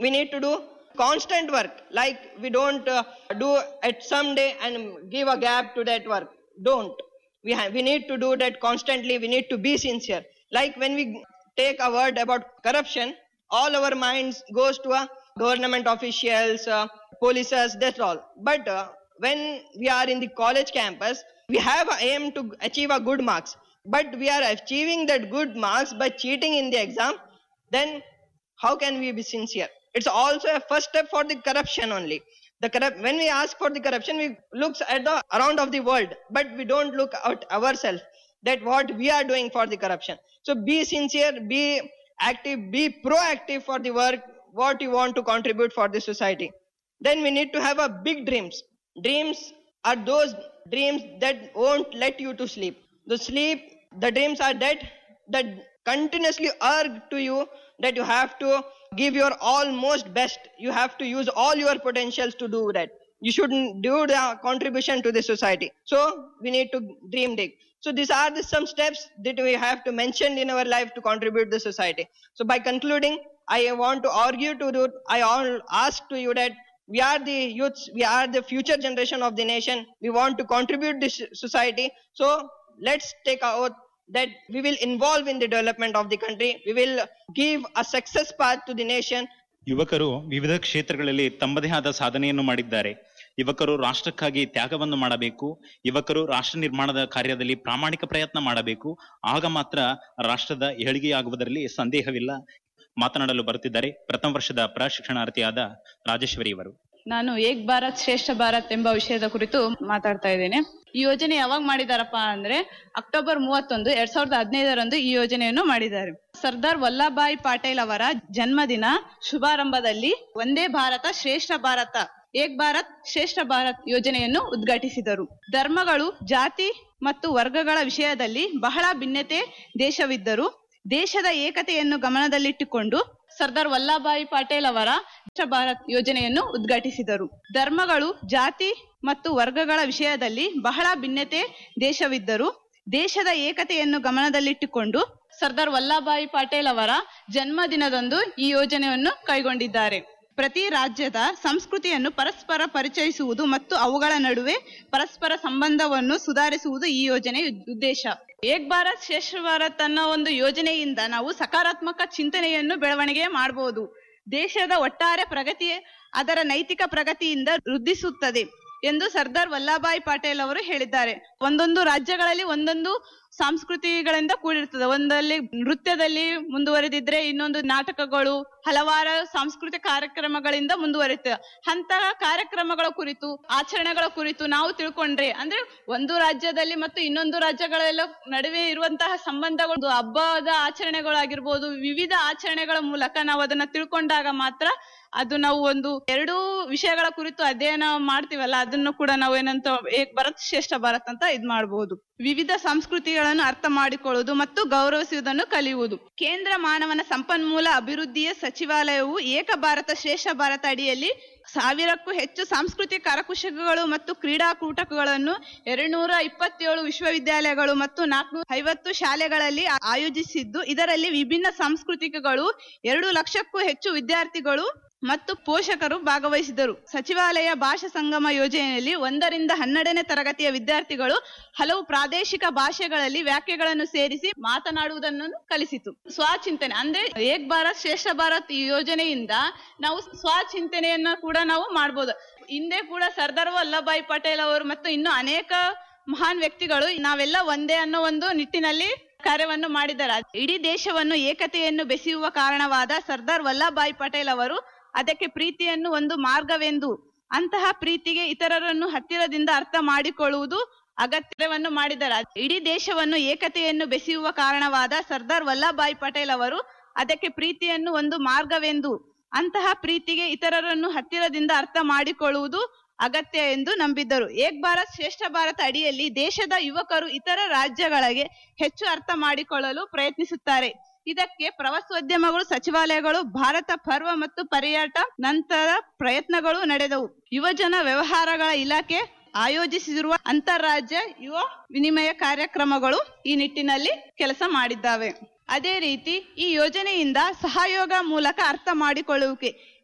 we need to do constant work like we don't uh, do at some day and give a gap to that work don't we have we need to do that constantly we need to be sincere like when we take a word about corruption all our minds goes to a government officials uh, polices that's all but uh, when we are in the college campus we have a aim to achieve a good marks but we are achieving that good marks by cheating in the exam then how can we be sincere it's also a first step for the corruption only the corrupt when we ask for the corruption we looks at the around of the world but we don't look at ourselves that what we are doing for the corruption so be sincere be active be proactive for the work what you want to contribute for the society then we need to have a big dreams dreams are those dreams that won't let you to sleep the sleep the dreams are that that continuously urge to you that you have to give your almost best you have to use all your potentials to do that you shouldn't do the contribution to the society so we need to dream big so these are the some steps that we have to mention in our life to contribute the society so by concluding i want to argue to do i all ask to you that we are the youths we are the future generation of the nation we want to contribute this society so let's take a oath that we will involve in the development of the country we will give a success path to the nation ಯುವಕರು ವಿವಿಧ ಕ್ಷೇತ್ರಗಳಲ್ಲಿ ತಮ್ಮದೇ ಆದ ಸಾಧನೆಯನ್ನು ಮಾಡಿದ್ದಾರೆ ಯುವಕರು ರಾಷ್ಟ್ರಕ್ಕಾಗಿ ತ್ಯಾಗವನ್ನು ಮಾಡಬೇಕು ಯುವಕರು ರಾಷ್ಟ್ರ ನಿರ್ಮಾಣದ ಕಾರ್ಯದಲ್ಲಿ ಪ್ರಾಮಾಣಿಕ ಪ್ರಯತ್ನ ಮಾಡಬೇಕು ಆಗ ಮಾತ್ರ ರಾಷ್ಟ್ರದ ಏಳಿಗೆಯಾಗುವುದರಲ್ಲಿ ಸಂದೇಹವಿಲ್ಲ ಮಾತನಾಡಲು ಬರುತ್ತಿದ್ದಾರೆ ಪ್ರಥಮ ವರ್ಷದ ಪ್ರಶಿಕ್ಷಣಾರ್ಥಿಯಾದ ರಾಜೇಶ್ವರಿ ಇವರು ನಾನು ಏಕ್ ಭಾರತ್ ಶ್ರೇಷ್ಠ ಭಾರತ್ ಎಂಬ ವಿಷಯದ ಕುರಿತು ಮಾತಾಡ್ತಾ ಇದ್ದೇನೆ ಈ ಯೋಜನೆ ಯಾವಾಗ ಮಾಡಿದಾರಪ್ಪ ಅಂದ್ರೆ ಅಕ್ಟೋಬರ್ ಮೂವತ್ತೊಂದು ಎರಡ್ ಸಾವಿರದ ಹದಿನೈದರಂದು ಈ ಯೋಜನೆಯನ್ನು ಮಾಡಿದ್ದಾರೆ ಸರ್ದಾರ್ ವಲ್ಲಭಾಯ್ ಪಟೇಲ್ ಅವರ ಜನ್ಮದಿನ ಶುಭಾರಂಭದಲ್ಲಿ ಒಂದೇ ಭಾರತ ಶ್ರೇಷ್ಠ ಭಾರತ ಏಕ್ ಭಾರತ್ ಶ್ರೇಷ್ಠ ಭಾರತ್ ಯೋಜನೆಯನ್ನು ಉದ್ಘಾಟಿಸಿದರು ಧರ್ಮಗಳು ಜಾತಿ ಮತ್ತು ವರ್ಗಗಳ ವಿಷಯದಲ್ಲಿ ಬಹಳ ಭಿನ್ನತೆ ದೇಶವಿದ್ದರೂ ದೇಶದ ಏಕತೆಯನ್ನು ಗಮನದಲ್ಲಿಟ್ಟುಕೊಂಡು ಸರ್ದಾರ್ ವಲ್ಲಭಾಯಿ ಪಟೇಲ್ ಅವರ ಶ್ರೇಷ್ಠ ಭಾರತ್ ಯೋಜನೆಯನ್ನು ಉದ್ಘಾಟಿಸಿದರು ಧರ್ಮಗಳು ಜಾತಿ ಮತ್ತು ವರ್ಗಗಳ ವಿಷಯದಲ್ಲಿ ಬಹಳ ಭಿನ್ನತೆ ದೇಶವಿದ್ದರೂ ದೇಶದ ಏಕತೆಯನ್ನು ಗಮನದಲ್ಲಿಟ್ಟುಕೊಂಡು ಸರ್ದಾರ್ ವಲ್ಲಭಾಯಿ ಪಟೇಲ್ ಅವರ ಜನ್ಮದಿನದಂದು ಈ ಯೋಜನೆಯನ್ನು ಕೈಗೊಂಡಿದ್ದಾರೆ ಪ್ರತಿ ರಾಜ್ಯದ ಸಂಸ್ಕೃತಿಯನ್ನು ಪರಸ್ಪರ ಪರಿಚಯಿಸುವುದು ಮತ್ತು ಅವುಗಳ ನಡುವೆ ಪರಸ್ಪರ ಸಂಬಂಧವನ್ನು ಸುಧಾರಿಸುವುದು ಈ ಯೋಜನೆಯ ಉದ್ದೇಶ ಏಕ್ ಭಾರತ್ ಶ್ರೇಷ್ಠ ಭಾರತ್ ಅನ್ನೋ ಒಂದು ಯೋಜನೆಯಿಂದ ನಾವು ಸಕಾರಾತ್ಮಕ ಚಿಂತನೆಯನ್ನು ಬೆಳವಣಿಗೆ ಮಾಡಬಹುದು ದೇಶದ ಒಟ್ಟಾರೆ ಪ್ರಗತಿ ಅದರ ನೈತಿಕ ಪ್ರಗತಿಯಿಂದ ವೃದ್ಧಿಸುತ್ತದೆ ಎಂದು ಸರ್ದಾರ್ ವಲ್ಲಭಾಯ್ ಪಟೇಲ್ ಅವರು ಹೇಳಿದ್ದಾರೆ ಒಂದೊಂದು ರಾಜ್ಯಗಳಲ್ಲಿ ಒಂದೊಂದು ಸಂಸ್ಕೃತಿಗಳಿಂದ ಕೂಡಿರ್ತದೆ ಒಂದಲ್ಲಿ ನೃತ್ಯದಲ್ಲಿ ಮುಂದುವರೆದಿದ್ರೆ ಇನ್ನೊಂದು ನಾಟಕಗಳು ಹಲವಾರು ಸಾಂಸ್ಕೃತಿಕ ಕಾರ್ಯಕ್ರಮಗಳಿಂದ ಮುಂದುವರಿತದೆ ಅಂತಹ ಕಾರ್ಯಕ್ರಮಗಳ ಕುರಿತು ಆಚರಣೆಗಳ ಕುರಿತು ನಾವು ತಿಳ್ಕೊಂಡ್ರೆ ಅಂದ್ರೆ ಒಂದು ರಾಜ್ಯದಲ್ಲಿ ಮತ್ತು ಇನ್ನೊಂದು ರಾಜ್ಯಗಳೆಲ್ಲ ನಡುವೆ ಇರುವಂತಹ ಸಂಬಂಧಗಳು ಹಬ್ಬದ ಆಚರಣೆಗಳಾಗಿರ್ಬೋದು ವಿವಿಧ ಆಚರಣೆಗಳ ಮೂಲಕ ನಾವು ಅದನ್ನ ತಿಳ್ಕೊಂಡಾಗ ಮಾತ್ರ ಅದು ನಾವು ಒಂದು ಎರಡು ವಿಷಯಗಳ ಕುರಿತು ಅಧ್ಯಯನ ಮಾಡ್ತೀವಲ್ಲ ಅದನ್ನು ಕೂಡ ನಾವು ಏನಂತ ಏಕ್ ಭಾರತ್ ಶ್ರೇಷ್ಠ ಭಾರತ್ ಅಂತ ಇದ್ ಮಾಡಬಹುದು ವಿವಿಧ ಸಂಸ್ಕೃತಿಗಳನ್ನು ಅರ್ಥ ಮಾಡಿಕೊಳ್ಳುವುದು ಮತ್ತು ಗೌರವಿಸುವುದನ್ನು ಕಲಿಯುವುದು ಕೇಂದ್ರ ಮಾನವನ ಸಂಪನ್ಮೂಲ ಅಭಿವೃದ್ಧಿಯ ಸಚಿವಾಲಯವು ಏಕ ಭಾರತ ಶ್ರೇಷ್ಠ ಭಾರತ ಅಡಿಯಲ್ಲಿ ಸಾವಿರಕ್ಕೂ ಹೆಚ್ಚು ಸಾಂಸ್ಕೃತಿಕ ಕರಕುಶಲಗಳು ಮತ್ತು ಕ್ರೀಡಾಕೂಟಗಳನ್ನು ಎರಡ್ನೂರ ಇಪ್ಪತ್ತೇಳು ವಿಶ್ವವಿದ್ಯಾಲಯಗಳು ಮತ್ತು ನಾಲ್ಕುನೂರ ಐವತ್ತು ಶಾಲೆಗಳಲ್ಲಿ ಆಯೋಜಿಸಿದ್ದು ಇದರಲ್ಲಿ ವಿಭಿನ್ನ ಸಾಂಸ್ಕೃತಿಕಗಳು ಎರಡು ಲಕ್ಷಕ್ಕೂ ಹೆಚ್ಚು ವಿದ್ಯಾರ್ಥಿಗಳು ಮತ್ತು ಪೋಷಕರು ಭಾಗವಹಿಸಿದರು ಸಚಿವಾಲಯ ಭಾಷಾ ಸಂಗಮ ಯೋಜನೆಯಲ್ಲಿ ಒಂದರಿಂದ ಹನ್ನೆರಡನೇ ತರಗತಿಯ ವಿದ್ಯಾರ್ಥಿಗಳು ಹಲವು ಪ್ರಾದೇಶಿಕ ಭಾಷೆಗಳಲ್ಲಿ ವ್ಯಾಖ್ಯೆಗಳನ್ನು ಸೇರಿಸಿ ಮಾತನಾಡುವುದನ್ನು ಕಲಿಸಿತು ಸ್ವಚಿಂತನೆ ಅಂದ್ರೆ ಏಕ್ ಭಾರತ್ ಶ್ರೇಷ್ಠ ಭಾರತ್ ಈ ಯೋಜನೆಯಿಂದ ನಾವು ಸ್ವಚಿಂತನೆಯನ್ನ ಕೂಡ ನಾವು ಮಾಡಬಹುದು ಹಿಂದೆ ಕೂಡ ಸರ್ದಾರ್ ವಲ್ಲಭಾಯ್ ಪಟೇಲ್ ಅವರು ಮತ್ತು ಇನ್ನು ಅನೇಕ ಮಹಾನ್ ವ್ಯಕ್ತಿಗಳು ನಾವೆಲ್ಲ ಒಂದೇ ಅನ್ನೋ ಒಂದು ನಿಟ್ಟಿನಲ್ಲಿ ಕಾರ್ಯವನ್ನು ಮಾಡಿದ್ದಾರೆ ಇಡೀ ದೇಶವನ್ನು ಏಕತೆಯನ್ನು ಬೆಸೆಯುವ ಕಾರಣವಾದ ಸರ್ದಾರ್ ವಲ್ಲಭಾಯ್ ಪಟೇಲ್ ಅವರು ಅದಕ್ಕೆ ಪ್ರೀತಿಯನ್ನು ಒಂದು ಮಾರ್ಗವೆಂದು ಅಂತಹ ಪ್ರೀತಿಗೆ ಇತರರನ್ನು ಹತ್ತಿರದಿಂದ ಅರ್ಥ ಮಾಡಿಕೊಳ್ಳುವುದು ಅಗತ್ಯವನ್ನು ಮಾಡಿದ್ದಾರೆ ಇಡೀ ದೇಶವನ್ನು ಏಕತೆಯನ್ನು ಬೆಸೆಯುವ ಕಾರಣವಾದ ಸರ್ದಾರ್ ವಲ್ಲಭಾಯ್ ಪಟೇಲ್ ಅವರು ಅದಕ್ಕೆ ಪ್ರೀತಿಯನ್ನು ಒಂದು ಮಾರ್ಗವೆಂದು ಅಂತಹ ಪ್ರೀತಿಗೆ ಇತರರನ್ನು ಹತ್ತಿರದಿಂದ ಅರ್ಥ ಮಾಡಿಕೊಳ್ಳುವುದು ಅಗತ್ಯ ಎಂದು ನಂಬಿದ್ದರು ಏಕ್ ಭಾರತ್ ಶ್ರೇಷ್ಠ ಭಾರತ ಅಡಿಯಲ್ಲಿ ದೇಶದ ಯುವಕರು ಇತರ ರಾಜ್ಯಗಳಿಗೆ ಹೆಚ್ಚು ಅರ್ಥ ಮಾಡಿಕೊಳ್ಳಲು ಪ್ರಯತ್ನಿಸುತ್ತಾರೆ ಇದಕ್ಕೆ ಪ್ರವಾಸೋದ್ಯಮಗಳು ಸಚಿವಾಲಯಗಳು ಭಾರತ ಪರ್ವ ಮತ್ತು ಪರ್ಯಾಟ ನಂತರ ಪ್ರಯತ್ನಗಳು ನಡೆದವು ಯುವಜನ ವ್ಯವಹಾರಗಳ ಇಲಾಖೆ ಆಯೋಜಿಸಿರುವ ಅಂತಾರಾಜ್ಯ ಯುವ ವಿನಿಮಯ ಕಾರ್ಯಕ್ರಮಗಳು ಈ ನಿಟ್ಟಿನಲ್ಲಿ ಕೆಲಸ ಮಾಡಿದ್ದಾವೆ ಅದೇ ರೀತಿ ಈ ಯೋಜನೆಯಿಂದ ಸಹಯೋಗ ಮೂಲಕ ಅರ್ಥ ಮಾಡಿಕೊಳ್ಳುವಿಕೆ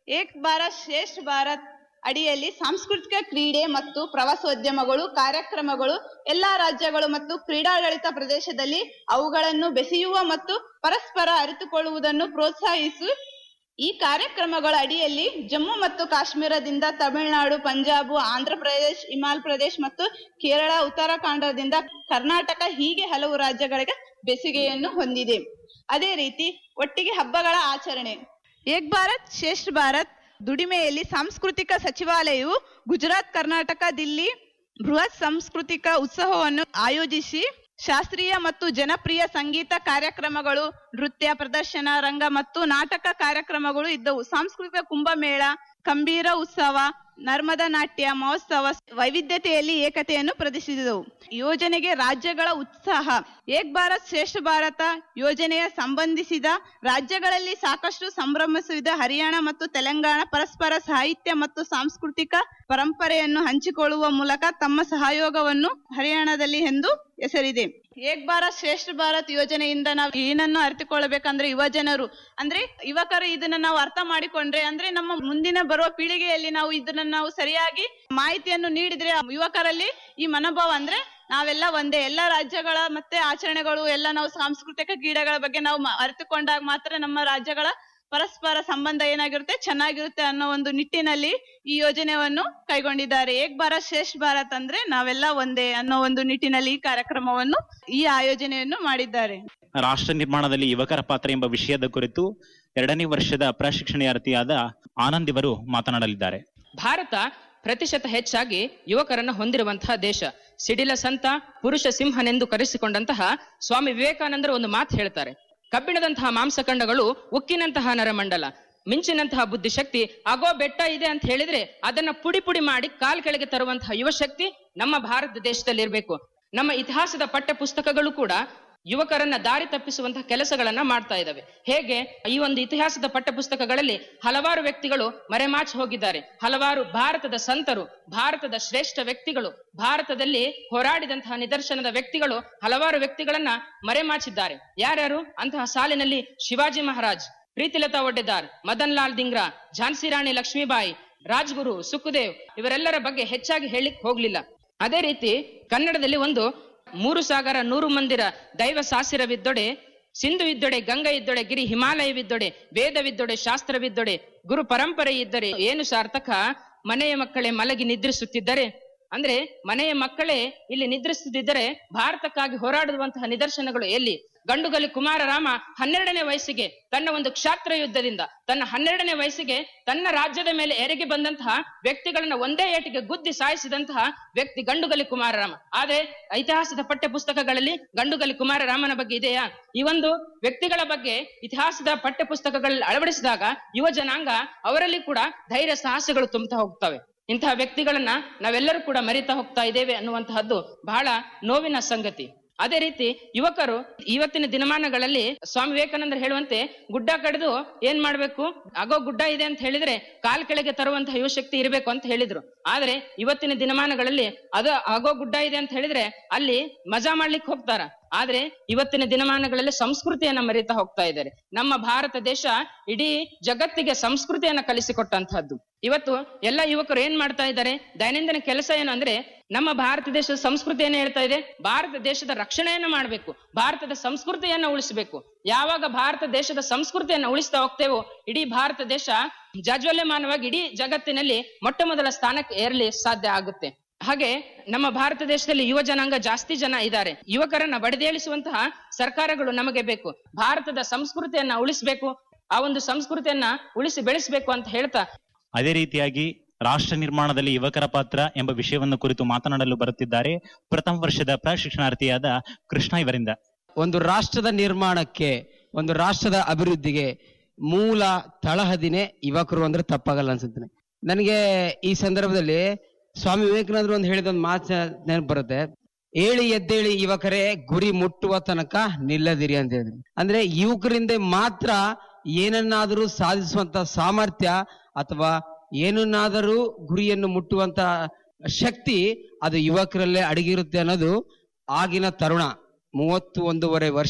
ಏಕ್ ಭಾರತ್ ಶ್ರೇಷ್ಠ ಭಾರತ್ ಅಡಿಯಲ್ಲಿ ಸಾಂಸ್ಕೃತಿಕ ಕ್ರೀಡೆ ಮತ್ತು ಪ್ರವಾಸೋದ್ಯಮಗಳು ಕಾರ್ಯಕ್ರಮಗಳು ಎಲ್ಲಾ ರಾಜ್ಯಗಳು ಮತ್ತು ಕ್ರೀಡಾಡಳಿತ ಪ್ರದೇಶದಲ್ಲಿ ಅವುಗಳನ್ನು ಬೆಸೆಯುವ ಮತ್ತು ಪರಸ್ಪರ ಅರಿತುಕೊಳ್ಳುವುದನ್ನು ಪ್ರೋತ್ಸಾಹಿಸಿ ಈ ಕಾರ್ಯಕ್ರಮಗಳ ಅಡಿಯಲ್ಲಿ ಜಮ್ಮು ಮತ್ತು ಕಾಶ್ಮೀರದಿಂದ ತಮಿಳುನಾಡು ಪಂಜಾಬ್ ಆಂಧ್ರ ಪ್ರದೇಶ್ ಹಿಮಾಚಲ ಪ್ರದೇಶ್ ಮತ್ತು ಕೇರಳ ಉತ್ತರಾಖಂಡದಿಂದ ಕರ್ನಾಟಕ ಹೀಗೆ ಹಲವು ರಾಜ್ಯಗಳಿಗೆ ಬೆಸುಗೆಯನ್ನು ಹೊಂದಿದೆ ಅದೇ ರೀತಿ ಒಟ್ಟಿಗೆ ಹಬ್ಬಗಳ ಆಚರಣೆ ಏಕ್ ಭಾರತ್ ಶ್ರೇಷ್ಠ ಭಾರತ್ ದುಡಿಮೆಯಲ್ಲಿ ಸಾಂಸ್ಕೃತಿಕ ಸಚಿವಾಲಯವು ಗುಜರಾತ್ ಕರ್ನಾಟಕ ದಿಲ್ಲಿ ಬೃಹತ್ ಸಾಂಸ್ಕೃತಿಕ ಉತ್ಸವವನ್ನು ಆಯೋಜಿಸಿ ಶಾಸ್ತ್ರೀಯ ಮತ್ತು ಜನಪ್ರಿಯ ಸಂಗೀತ ಕಾರ್ಯಕ್ರಮಗಳು ನೃತ್ಯ ಪ್ರದರ್ಶನ ರಂಗ ಮತ್ತು ನಾಟಕ ಕಾರ್ಯಕ್ರಮಗಳು ಇದ್ದವು ಸಾಂಸ್ಕೃತಿಕ ಕುಂಭಮೇಳ ಕಂಬೀರ ಉತ್ಸವ ನರ್ಮದಾ ನಾಟ್ಯ ಮಹೋತ್ಸವ ವೈವಿಧ್ಯತೆಯಲ್ಲಿ ಏಕತೆಯನ್ನು ಪ್ರದರ್ಶಿಸಿದವು ಯೋಜನೆಗೆ ರಾಜ್ಯಗಳ ಉತ್ಸಾಹ ಏಕ್ ಭಾರತ್ ಶ್ರೇಷ್ಠ ಭಾರತ ಯೋಜನೆಯ ಸಂಬಂಧಿಸಿದ ರಾಜ್ಯಗಳಲ್ಲಿ ಸಾಕಷ್ಟು ಸಂಭ್ರಮಿಸಿದ ಹರಿಯಾಣ ಮತ್ತು ತೆಲಂಗಾಣ ಪರಸ್ಪರ ಸಾಹಿತ್ಯ ಮತ್ತು ಸಾಂಸ್ಕೃತಿಕ ಪರಂಪರೆಯನ್ನು ಹಂಚಿಕೊಳ್ಳುವ ಮೂಲಕ ತಮ್ಮ ಸಹಯೋಗವನ್ನು ಹರಿಯಾಣದಲ್ಲಿ ಎಂದು ಹೆಸರಿದೆ ಏಕ್ ಭಾರತ್ ಶ್ರೇಷ್ಠ ಭಾರತ್ ಯೋಜನೆಯಿಂದ ನಾವು ಏನನ್ನು ಅರಿತುಕೊಳ್ಳಬೇಕಂದ್ರೆ ಯುವ ಜನರು ಅಂದ್ರೆ ಯುವಕರು ಇದನ್ನ ನಾವು ಅರ್ಥ ಮಾಡಿಕೊಂಡ್ರೆ ಅಂದ್ರೆ ನಮ್ಮ ಮುಂದಿನ ಬರುವ ಪೀಳಿಗೆಯಲ್ಲಿ ನಾವು ಇದನ್ನ ನಾವು ಸರಿಯಾಗಿ ಮಾಹಿತಿಯನ್ನು ನೀಡಿದ್ರೆ ಯುವಕರಲ್ಲಿ ಈ ಮನೋಭಾವ ಅಂದ್ರೆ ನಾವೆಲ್ಲ ಒಂದೇ ಎಲ್ಲ ರಾಜ್ಯಗಳ ಮತ್ತೆ ಆಚರಣೆಗಳು ಎಲ್ಲ ನಾವು ಸಾಂಸ್ಕೃತಿಕ ಕ್ರೀಡೆಗಳ ಬಗ್ಗೆ ನಾವು ಮ- ಅರಿತುಕೊಂಡಾಗ ಮಾತ್ರ ನಮ್ಮ ರಾಜ್ಯಗಳ ಪರಸ್ಪರ ಸಂಬಂಧ ಏನಾಗಿರುತ್ತೆ ಚೆನ್ನಾಗಿರುತ್ತೆ ಅನ್ನೋ ಒಂದು ನಿಟ್ಟಿನಲ್ಲಿ ಈ ಯೋಜನೆಯನ್ನು ಕೈಗೊಂಡಿದ್ದಾರೆ ಏಕ್ ಭಾರತ್ ಶ್ರೇಷ್ಠ ಭಾರತ್ ಅಂದ್ರೆ ನಾವೆಲ್ಲ ಒಂದೇ ಅನ್ನೋ ಒಂದು ನಿಟ್ಟಿನಲ್ಲಿ ಈ ಕಾರ್ಯಕ್ರಮವನ್ನು ಈ ಆಯೋಜನೆಯನ್ನು ಮಾಡಿದ್ದಾರೆ ರಾಷ್ಟ್ರ ನಿರ್ಮಾಣದಲ್ಲಿ ಯುವಕರ ಪಾತ್ರ ಎಂಬ ವಿಷಯದ ಕುರಿತು ಎರಡನೇ ವರ್ಷದ ಪ್ರಶಿಕ್ಷಣಾರ್ಥಿಯಾದ ಆನಂದ್ ಇವರು ಮಾತನಾಡಲಿದ್ದಾರೆ ಭಾರತ ಪ್ರತಿಶತ ಹೆಚ್ಚಾಗಿ ಯುವಕರನ್ನು ಹೊಂದಿರುವಂತಹ ದೇಶ ಸಿಡಿಲ ಸಂತ ಪುರುಷ ಸಿಂಹನೆಂದು ಕರೆಸಿಕೊಂಡಂತಹ ಸ್ವಾಮಿ ವಿವೇಕಾನಂದರು ಒಂದು ಮಾತು ಹೇಳ್ತಾರೆ ಕಬ್ಬಿಣದಂತಹ ಮಾಂಸಖಂಡಗಳು ಉಕ್ಕಿನಂತಹ ನರಮಂಡಲ ಮಿಂಚಿನಂತಹ ಬುದ್ಧಿಶಕ್ತಿ ಆಗೋ ಬೆಟ್ಟ ಇದೆ ಅಂತ ಹೇಳಿದ್ರೆ ಅದನ್ನ ಪುಡಿ ಪುಡಿ ಮಾಡಿ ಕಾಲ್ ಕೆಳಗೆ ತರುವಂತಹ ಯುವ ಶಕ್ತಿ ನಮ್ಮ ಭಾರತ ದೇಶದಲ್ಲಿ ಇರಬೇಕು ನಮ್ಮ ಇತಿಹಾಸದ ಪಠ್ಯ ಪುಸ್ತಕಗಳು ಕೂಡ ಯುವಕರನ್ನ ದಾರಿ ತಪ್ಪಿಸುವಂತಹ ಕೆಲಸಗಳನ್ನ ಮಾಡ್ತಾ ಇದ್ದಾವೆ ಹೇಗೆ ಈ ಒಂದು ಇತಿಹಾಸದ ಪಠ್ಯ ಪುಸ್ತಕಗಳಲ್ಲಿ ಹಲವಾರು ವ್ಯಕ್ತಿಗಳು ಮರೆಮಾಚಿ ಹೋಗಿದ್ದಾರೆ ಹಲವಾರು ಭಾರತದ ಸಂತರು ಭಾರತದ ಶ್ರೇಷ್ಠ ವ್ಯಕ್ತಿಗಳು ಭಾರತದಲ್ಲಿ ಹೋರಾಡಿದಂತಹ ನಿದರ್ಶನದ ವ್ಯಕ್ತಿಗಳು ಹಲವಾರು ವ್ಯಕ್ತಿಗಳನ್ನ ಮರೆಮಾಚಿದ್ದಾರೆ ಯಾರ್ಯಾರು ಅಂತಹ ಸಾಲಿನಲ್ಲಿ ಶಿವಾಜಿ ಮಹಾರಾಜ್ ಪ್ರೀತಿಲತಾ ಒಡ್ಡೆದಾರ್ ಮದನ್ ಲಾಲ್ ದಿಂಗ್ರಾ ಝಾನ್ಸಿ ರಾಣಿ ಲಕ್ಷ್ಮೀಬಾಯಿ ರಾಜ್ಗುರು ಸುಖದೇವ್ ಇವರೆಲ್ಲರ ಬಗ್ಗೆ ಹೆಚ್ಚಾಗಿ ಹೇಳಿಕ್ ಹೋಗ್ಲಿಲ್ಲ ಅದೇ ರೀತಿ ಕನ್ನಡದಲ್ಲಿ ಒಂದು ಮೂರು ಸಾಗರ ನೂರು ಮಂದಿರ ದೈವ ಸಾಸಿರವಿದ್ದೊಡೆ ಸಿಂಧು ಇದ್ದೊಡೆ ಗಂಗಾ ಇದ್ದೊಡೆ ಗಿರಿ ಹಿಮಾಲಯವಿದ್ದೊಡೆ ವೇದವಿದ್ದೊಡೆ ಶಾಸ್ತ್ರವಿದ್ದೊಡೆ ಗುರು ಪರಂಪರೆ ಇದ್ದರೆ ಏನು ಸಾರ್ಥಕ ಮನೆಯ ಮಕ್ಕಳೇ ಮಲಗಿ ನಿದ್ರಿಸುತ್ತಿದ್ದರೆ ಅಂದ್ರೆ ಮನೆಯ ಮಕ್ಕಳೇ ಇಲ್ಲಿ ನಿದ್ರಿಸುತ್ತಿದ್ದರೆ ಭಾರತಕ್ಕಾಗಿ ಹೋರಾಡುವಂತಹ ನಿದರ್ಶನಗಳು ಎಲ್ಲಿ ಗಂಡುಗಲಿ ಕುಮಾರರಾಮ ಹನ್ನೆರಡನೇ ವಯಸ್ಸಿಗೆ ತನ್ನ ಒಂದು ಕ್ಷಾತ್ರ ಯುದ್ಧದಿಂದ ತನ್ನ ಹನ್ನೆರಡನೇ ವಯಸ್ಸಿಗೆ ತನ್ನ ರಾಜ್ಯದ ಮೇಲೆ ಎರಗಿ ಬಂದಂತಹ ವ್ಯಕ್ತಿಗಳನ್ನ ಒಂದೇ ಏಟಿಗೆ ಗುದ್ದಿ ಸಾಯಿಸಿದಂತಹ ವ್ಯಕ್ತಿ ಗಂಡುಗಲಿ ಕುಮಾರರಾಮ ಆದ್ರೆ ಇತಿಹಾಸದ ಪಠ್ಯ ಪುಸ್ತಕಗಳಲ್ಲಿ ಗಂಡುಗಲಿ ಕುಮಾರರಾಮನ ಬಗ್ಗೆ ಇದೆಯಾ ಈ ಒಂದು ವ್ಯಕ್ತಿಗಳ ಬಗ್ಗೆ ಇತಿಹಾಸದ ಪಠ್ಯ ಪುಸ್ತಕಗಳಲ್ಲಿ ಅಳವಡಿಸಿದಾಗ ಯುವ ಜನಾಂಗ ಅವರಲ್ಲಿ ಕೂಡ ಧೈರ್ಯ ಸಾಹಸಗಳು ತುಂಬುತ್ತಾ ಹೋಗ್ತವೆ ಇಂತಹ ವ್ಯಕ್ತಿಗಳನ್ನ ನಾವೆಲ್ಲರೂ ಕೂಡ ಮರಿತಾ ಹೋಗ್ತಾ ಇದ್ದೇವೆ ಅನ್ನುವಂತಹದ್ದು ಬಹಳ ನೋವಿನ ಸಂಗತಿ ಅದೇ ರೀತಿ ಯುವಕರು ಇವತ್ತಿನ ದಿನಮಾನಗಳಲ್ಲಿ ಸ್ವಾಮಿ ವಿವೇಕಾನಂದರು ಹೇಳುವಂತೆ ಗುಡ್ಡ ಕಡಿದು ಏನ್ ಮಾಡ್ಬೇಕು ಆಗೋ ಗುಡ್ಡ ಇದೆ ಅಂತ ಹೇಳಿದ್ರೆ ಕಾಲ್ ಕೆಳಗೆ ತರುವಂತಹ ಯುವಶಕ್ತಿ ಇರಬೇಕು ಅಂತ ಹೇಳಿದ್ರು ಆದ್ರೆ ಇವತ್ತಿನ ದಿನಮಾನಗಳಲ್ಲಿ ಅದು ಆಗೋ ಗುಡ್ಡ ಇದೆ ಅಂತ ಹೇಳಿದ್ರೆ ಅಲ್ಲಿ ಮಜಾ ಮಾಡ್ಲಿಕ್ಕೆ ಹೋಗ್ತಾರ ಆದ್ರೆ ಇವತ್ತಿನ ದಿನಮಾನಗಳಲ್ಲಿ ಸಂಸ್ಕೃತಿಯನ್ನ ಮರಿತಾ ಹೋಗ್ತಾ ಇದ್ದಾರೆ ನಮ್ಮ ಭಾರತ ದೇಶ ಇಡೀ ಜಗತ್ತಿಗೆ ಸಂಸ್ಕೃತಿಯನ್ನ ಕಲಿಸಿಕೊಟ್ಟಂತಹದ್ದು ಇವತ್ತು ಎಲ್ಲ ಯುವಕರು ಏನ್ ಮಾಡ್ತಾ ಇದ್ದಾರೆ ದೈನಂದಿನ ಕೆಲಸ ಏನು ಅಂದ್ರೆ ನಮ್ಮ ಭಾರತ ದೇಶದ ಸಂಸ್ಕೃತಿಯನ್ನ ಹೇಳ್ತಾ ಇದೆ ಭಾರತ ದೇಶದ ರಕ್ಷಣೆಯನ್ನ ಮಾಡಬೇಕು ಭಾರತದ ಸಂಸ್ಕೃತಿಯನ್ನ ಉಳಿಸಬೇಕು ಯಾವಾಗ ಭಾರತ ದೇಶದ ಸಂಸ್ಕೃತಿಯನ್ನ ಉಳಿಸ್ತಾ ಹೋಗ್ತೇವೋ ಇಡೀ ಭಾರತ ದೇಶ ಜಾಜ್ವಲ್ಯಮಾನವಾಗಿ ಇಡೀ ಜಗತ್ತಿನಲ್ಲಿ ಮೊಟ್ಟ ಮೊದಲ ಸ್ಥಾನಕ್ಕೆ ಏರಲಿ ಸಾಧ್ಯ ಆಗುತ್ತೆ ಹಾಗೆ ನಮ್ಮ ಭಾರತ ದೇಶದಲ್ಲಿ ಯುವ ಜನಾಂಗ ಜಾಸ್ತಿ ಜನ ಇದ್ದಾರೆ ಯುವಕರನ್ನ ಬಡಿದೇಳಿಸುವಂತಹ ಸರ್ಕಾರಗಳು ನಮಗೆ ಬೇಕು ಭಾರತದ ಸಂಸ್ಕೃತಿಯನ್ನ ಉಳಿಸ್ಬೇಕು ಆ ಒಂದು ಸಂಸ್ಕೃತಿಯನ್ನ ಉಳಿಸಿ ಬೆಳೆಸಬೇಕು ಅಂತ ಹೇಳ್ತಾ ಅದೇ ರೀತಿಯಾಗಿ ರಾಷ್ಟ್ರ ನಿರ್ಮಾಣದಲ್ಲಿ ಯುವಕರ ಪಾತ್ರ ಎಂಬ ವಿಷಯವನ್ನು ಕುರಿತು ಮಾತನಾಡಲು ಬರುತ್ತಿದ್ದಾರೆ ಪ್ರಥಮ ವರ್ಷದ ಪ್ರಶಿಕ್ಷಣಾರ್ಥಿಯಾದ ಕೃಷ್ಣ ಇವರಿಂದ ಒಂದು ರಾಷ್ಟ್ರದ ನಿರ್ಮಾಣಕ್ಕೆ ಒಂದು ರಾಷ್ಟ್ರದ ಅಭಿವೃದ್ಧಿಗೆ ಮೂಲ ತಳಹದಿನೇ ಯುವಕರು ಅಂದ್ರೆ ತಪ್ಪಾಗಲ್ಲ ಅನ್ಸುತ್ತೇನೆ ನನಗೆ ಈ ಸಂದರ್ಭದಲ್ಲಿ ಸ್ವಾಮಿ ವಿವೇಕಾನಂದರು ಒಂದು ಹೇಳಿದ ಒಂದು ಮಾತು ನೆನಪು ಬರುತ್ತೆ ಏಳಿ ಎದ್ದೇಳಿ ಯುವಕರೇ ಗುರಿ ಮುಟ್ಟುವ ತನಕ ನಿಲ್ಲದಿರಿ ಅಂತ ಹೇಳಿದ್ರು ಅಂದ್ರೆ ಯುವಕರಿಂದ ಮಾತ್ರ ಏನನ್ನಾದರೂ ಸಾಧಿಸುವಂತ ಸಾಮರ್ಥ್ಯ ಅಥವಾ ಏನನ್ನಾದರೂ ಗುರಿಯನ್ನು ಮುಟ್ಟುವಂತ ಶಕ್ತಿ ಅದು ಯುವಕರಲ್ಲೇ ಅಡಗಿರುತ್ತೆ ಅನ್ನೋದು ಆಗಿನ ತರುಣ ಮೂವತ್ತು ಒಂದೂವರೆ ವರ್ಷ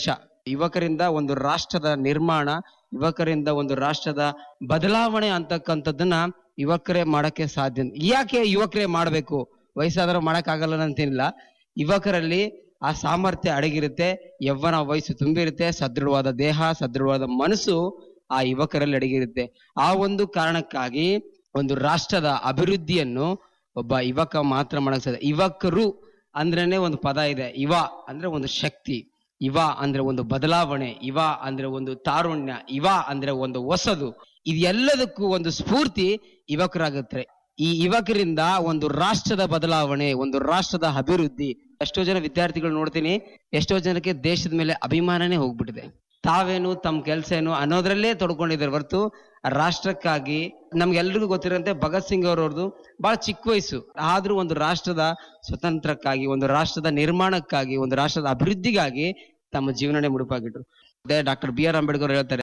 ಯುವಕರಿಂದ ಒಂದು ರಾಷ್ಟ್ರದ ನಿರ್ಮಾಣ ಯುವಕರಿಂದ ಒಂದು ರಾಷ್ಟ್ರದ ಬದಲಾವಣೆ ಅಂತಕ್ಕಂಥದ್ದನ್ನ ಯುವಕರೇ ಮಾಡಕ್ಕೆ ಸಾಧ್ಯ ಯಾಕೆ ಯುವಕರೇ ಮಾಡಬೇಕು ವಯಸ್ಸಾದ್ರೂ ಮಾಡಕ್ಕಾಗಲ್ಲ ಅಂತೇನಿಲ್ಲ ಯುವಕರಲ್ಲಿ ಆ ಸಾಮರ್ಥ್ಯ ಅಡಗಿರುತ್ತೆ ಯವ್ವನ ವಯಸ್ಸು ತುಂಬಿರುತ್ತೆ ಸದೃಢವಾದ ದೇಹ ಸದೃಢವಾದ ಮನಸ್ಸು ಆ ಯುವಕರಲ್ಲಿ ಅಡಗಿರುತ್ತೆ ಆ ಒಂದು ಕಾರಣಕ್ಕಾಗಿ ಒಂದು ರಾಷ್ಟ್ರದ ಅಭಿವೃದ್ಧಿಯನ್ನು ಒಬ್ಬ ಯುವಕ ಮಾತ್ರ ಮಾಡಕ್ ಸಾಧ್ಯ ಯುವಕರು ಅಂದ್ರೇನೆ ಒಂದು ಪದ ಇದೆ ಯುವ ಅಂದ್ರೆ ಒಂದು ಶಕ್ತಿ ಯುವ ಅಂದ್ರೆ ಒಂದು ಬದಲಾವಣೆ ಯುವ ಅಂದ್ರೆ ಒಂದು ತಾರುಣ್ಯ ಯುವ ಅಂದ್ರೆ ಒಂದು ಹೊಸದು ಇದೆಲ್ಲದಕ್ಕೂ ಒಂದು ಸ್ಫೂರ್ತಿ ಯುವಕರಾಗುತ್ತೆ ಈ ಯುವಕರಿಂದ ಒಂದು ರಾಷ್ಟ್ರದ ಬದಲಾವಣೆ ಒಂದು ರಾಷ್ಟ್ರದ ಅಭಿವೃದ್ಧಿ ಎಷ್ಟೋ ಜನ ವಿದ್ಯಾರ್ಥಿಗಳು ನೋಡ್ತೀನಿ ಎಷ್ಟೋ ಜನಕ್ಕೆ ದೇಶದ ಮೇಲೆ ಅಭಿಮಾನನೇ ಹೋಗ್ಬಿಟ್ಟಿದೆ ತಾವೇನು ತಮ್ಮ ಕೆಲಸ ಏನು ಅನ್ನೋದ್ರಲ್ಲೇ ತೊಡ್ಕೊಂಡಿದ್ದಾರೆ ಹೊರತು ರಾಷ್ಟ್ರಕ್ಕಾಗಿ ನಮ್ಗೆಲ್ರಿಗೂ ಗೊತ್ತಿರೋಂತೆ ಭಗತ್ ಸಿಂಗ್ ಅವರವ್ರದ್ದು ಬಹಳ ಚಿಕ್ಕ ವಯಸ್ಸು ಆದ್ರೂ ಒಂದು ರಾಷ್ಟ್ರದ ಸ್ವತಂತ್ರಕ್ಕಾಗಿ ಒಂದು ರಾಷ್ಟ್ರದ ನಿರ್ಮಾಣಕ್ಕಾಗಿ ಒಂದು ರಾಷ್ಟ್ರದ ಅಭಿವೃದ್ಧಿಗಾಗಿ ತಮ್ಮ ಜೀವನನೇ ಮುಡುಪಾಗಿಟ್ರು ಅದೇ ಡಾಕ್ಟರ್ ಬಿ ಆರ್ ಅಂಬೇಡ್ಕರ್ ಹೇಳ್ತಾರೆ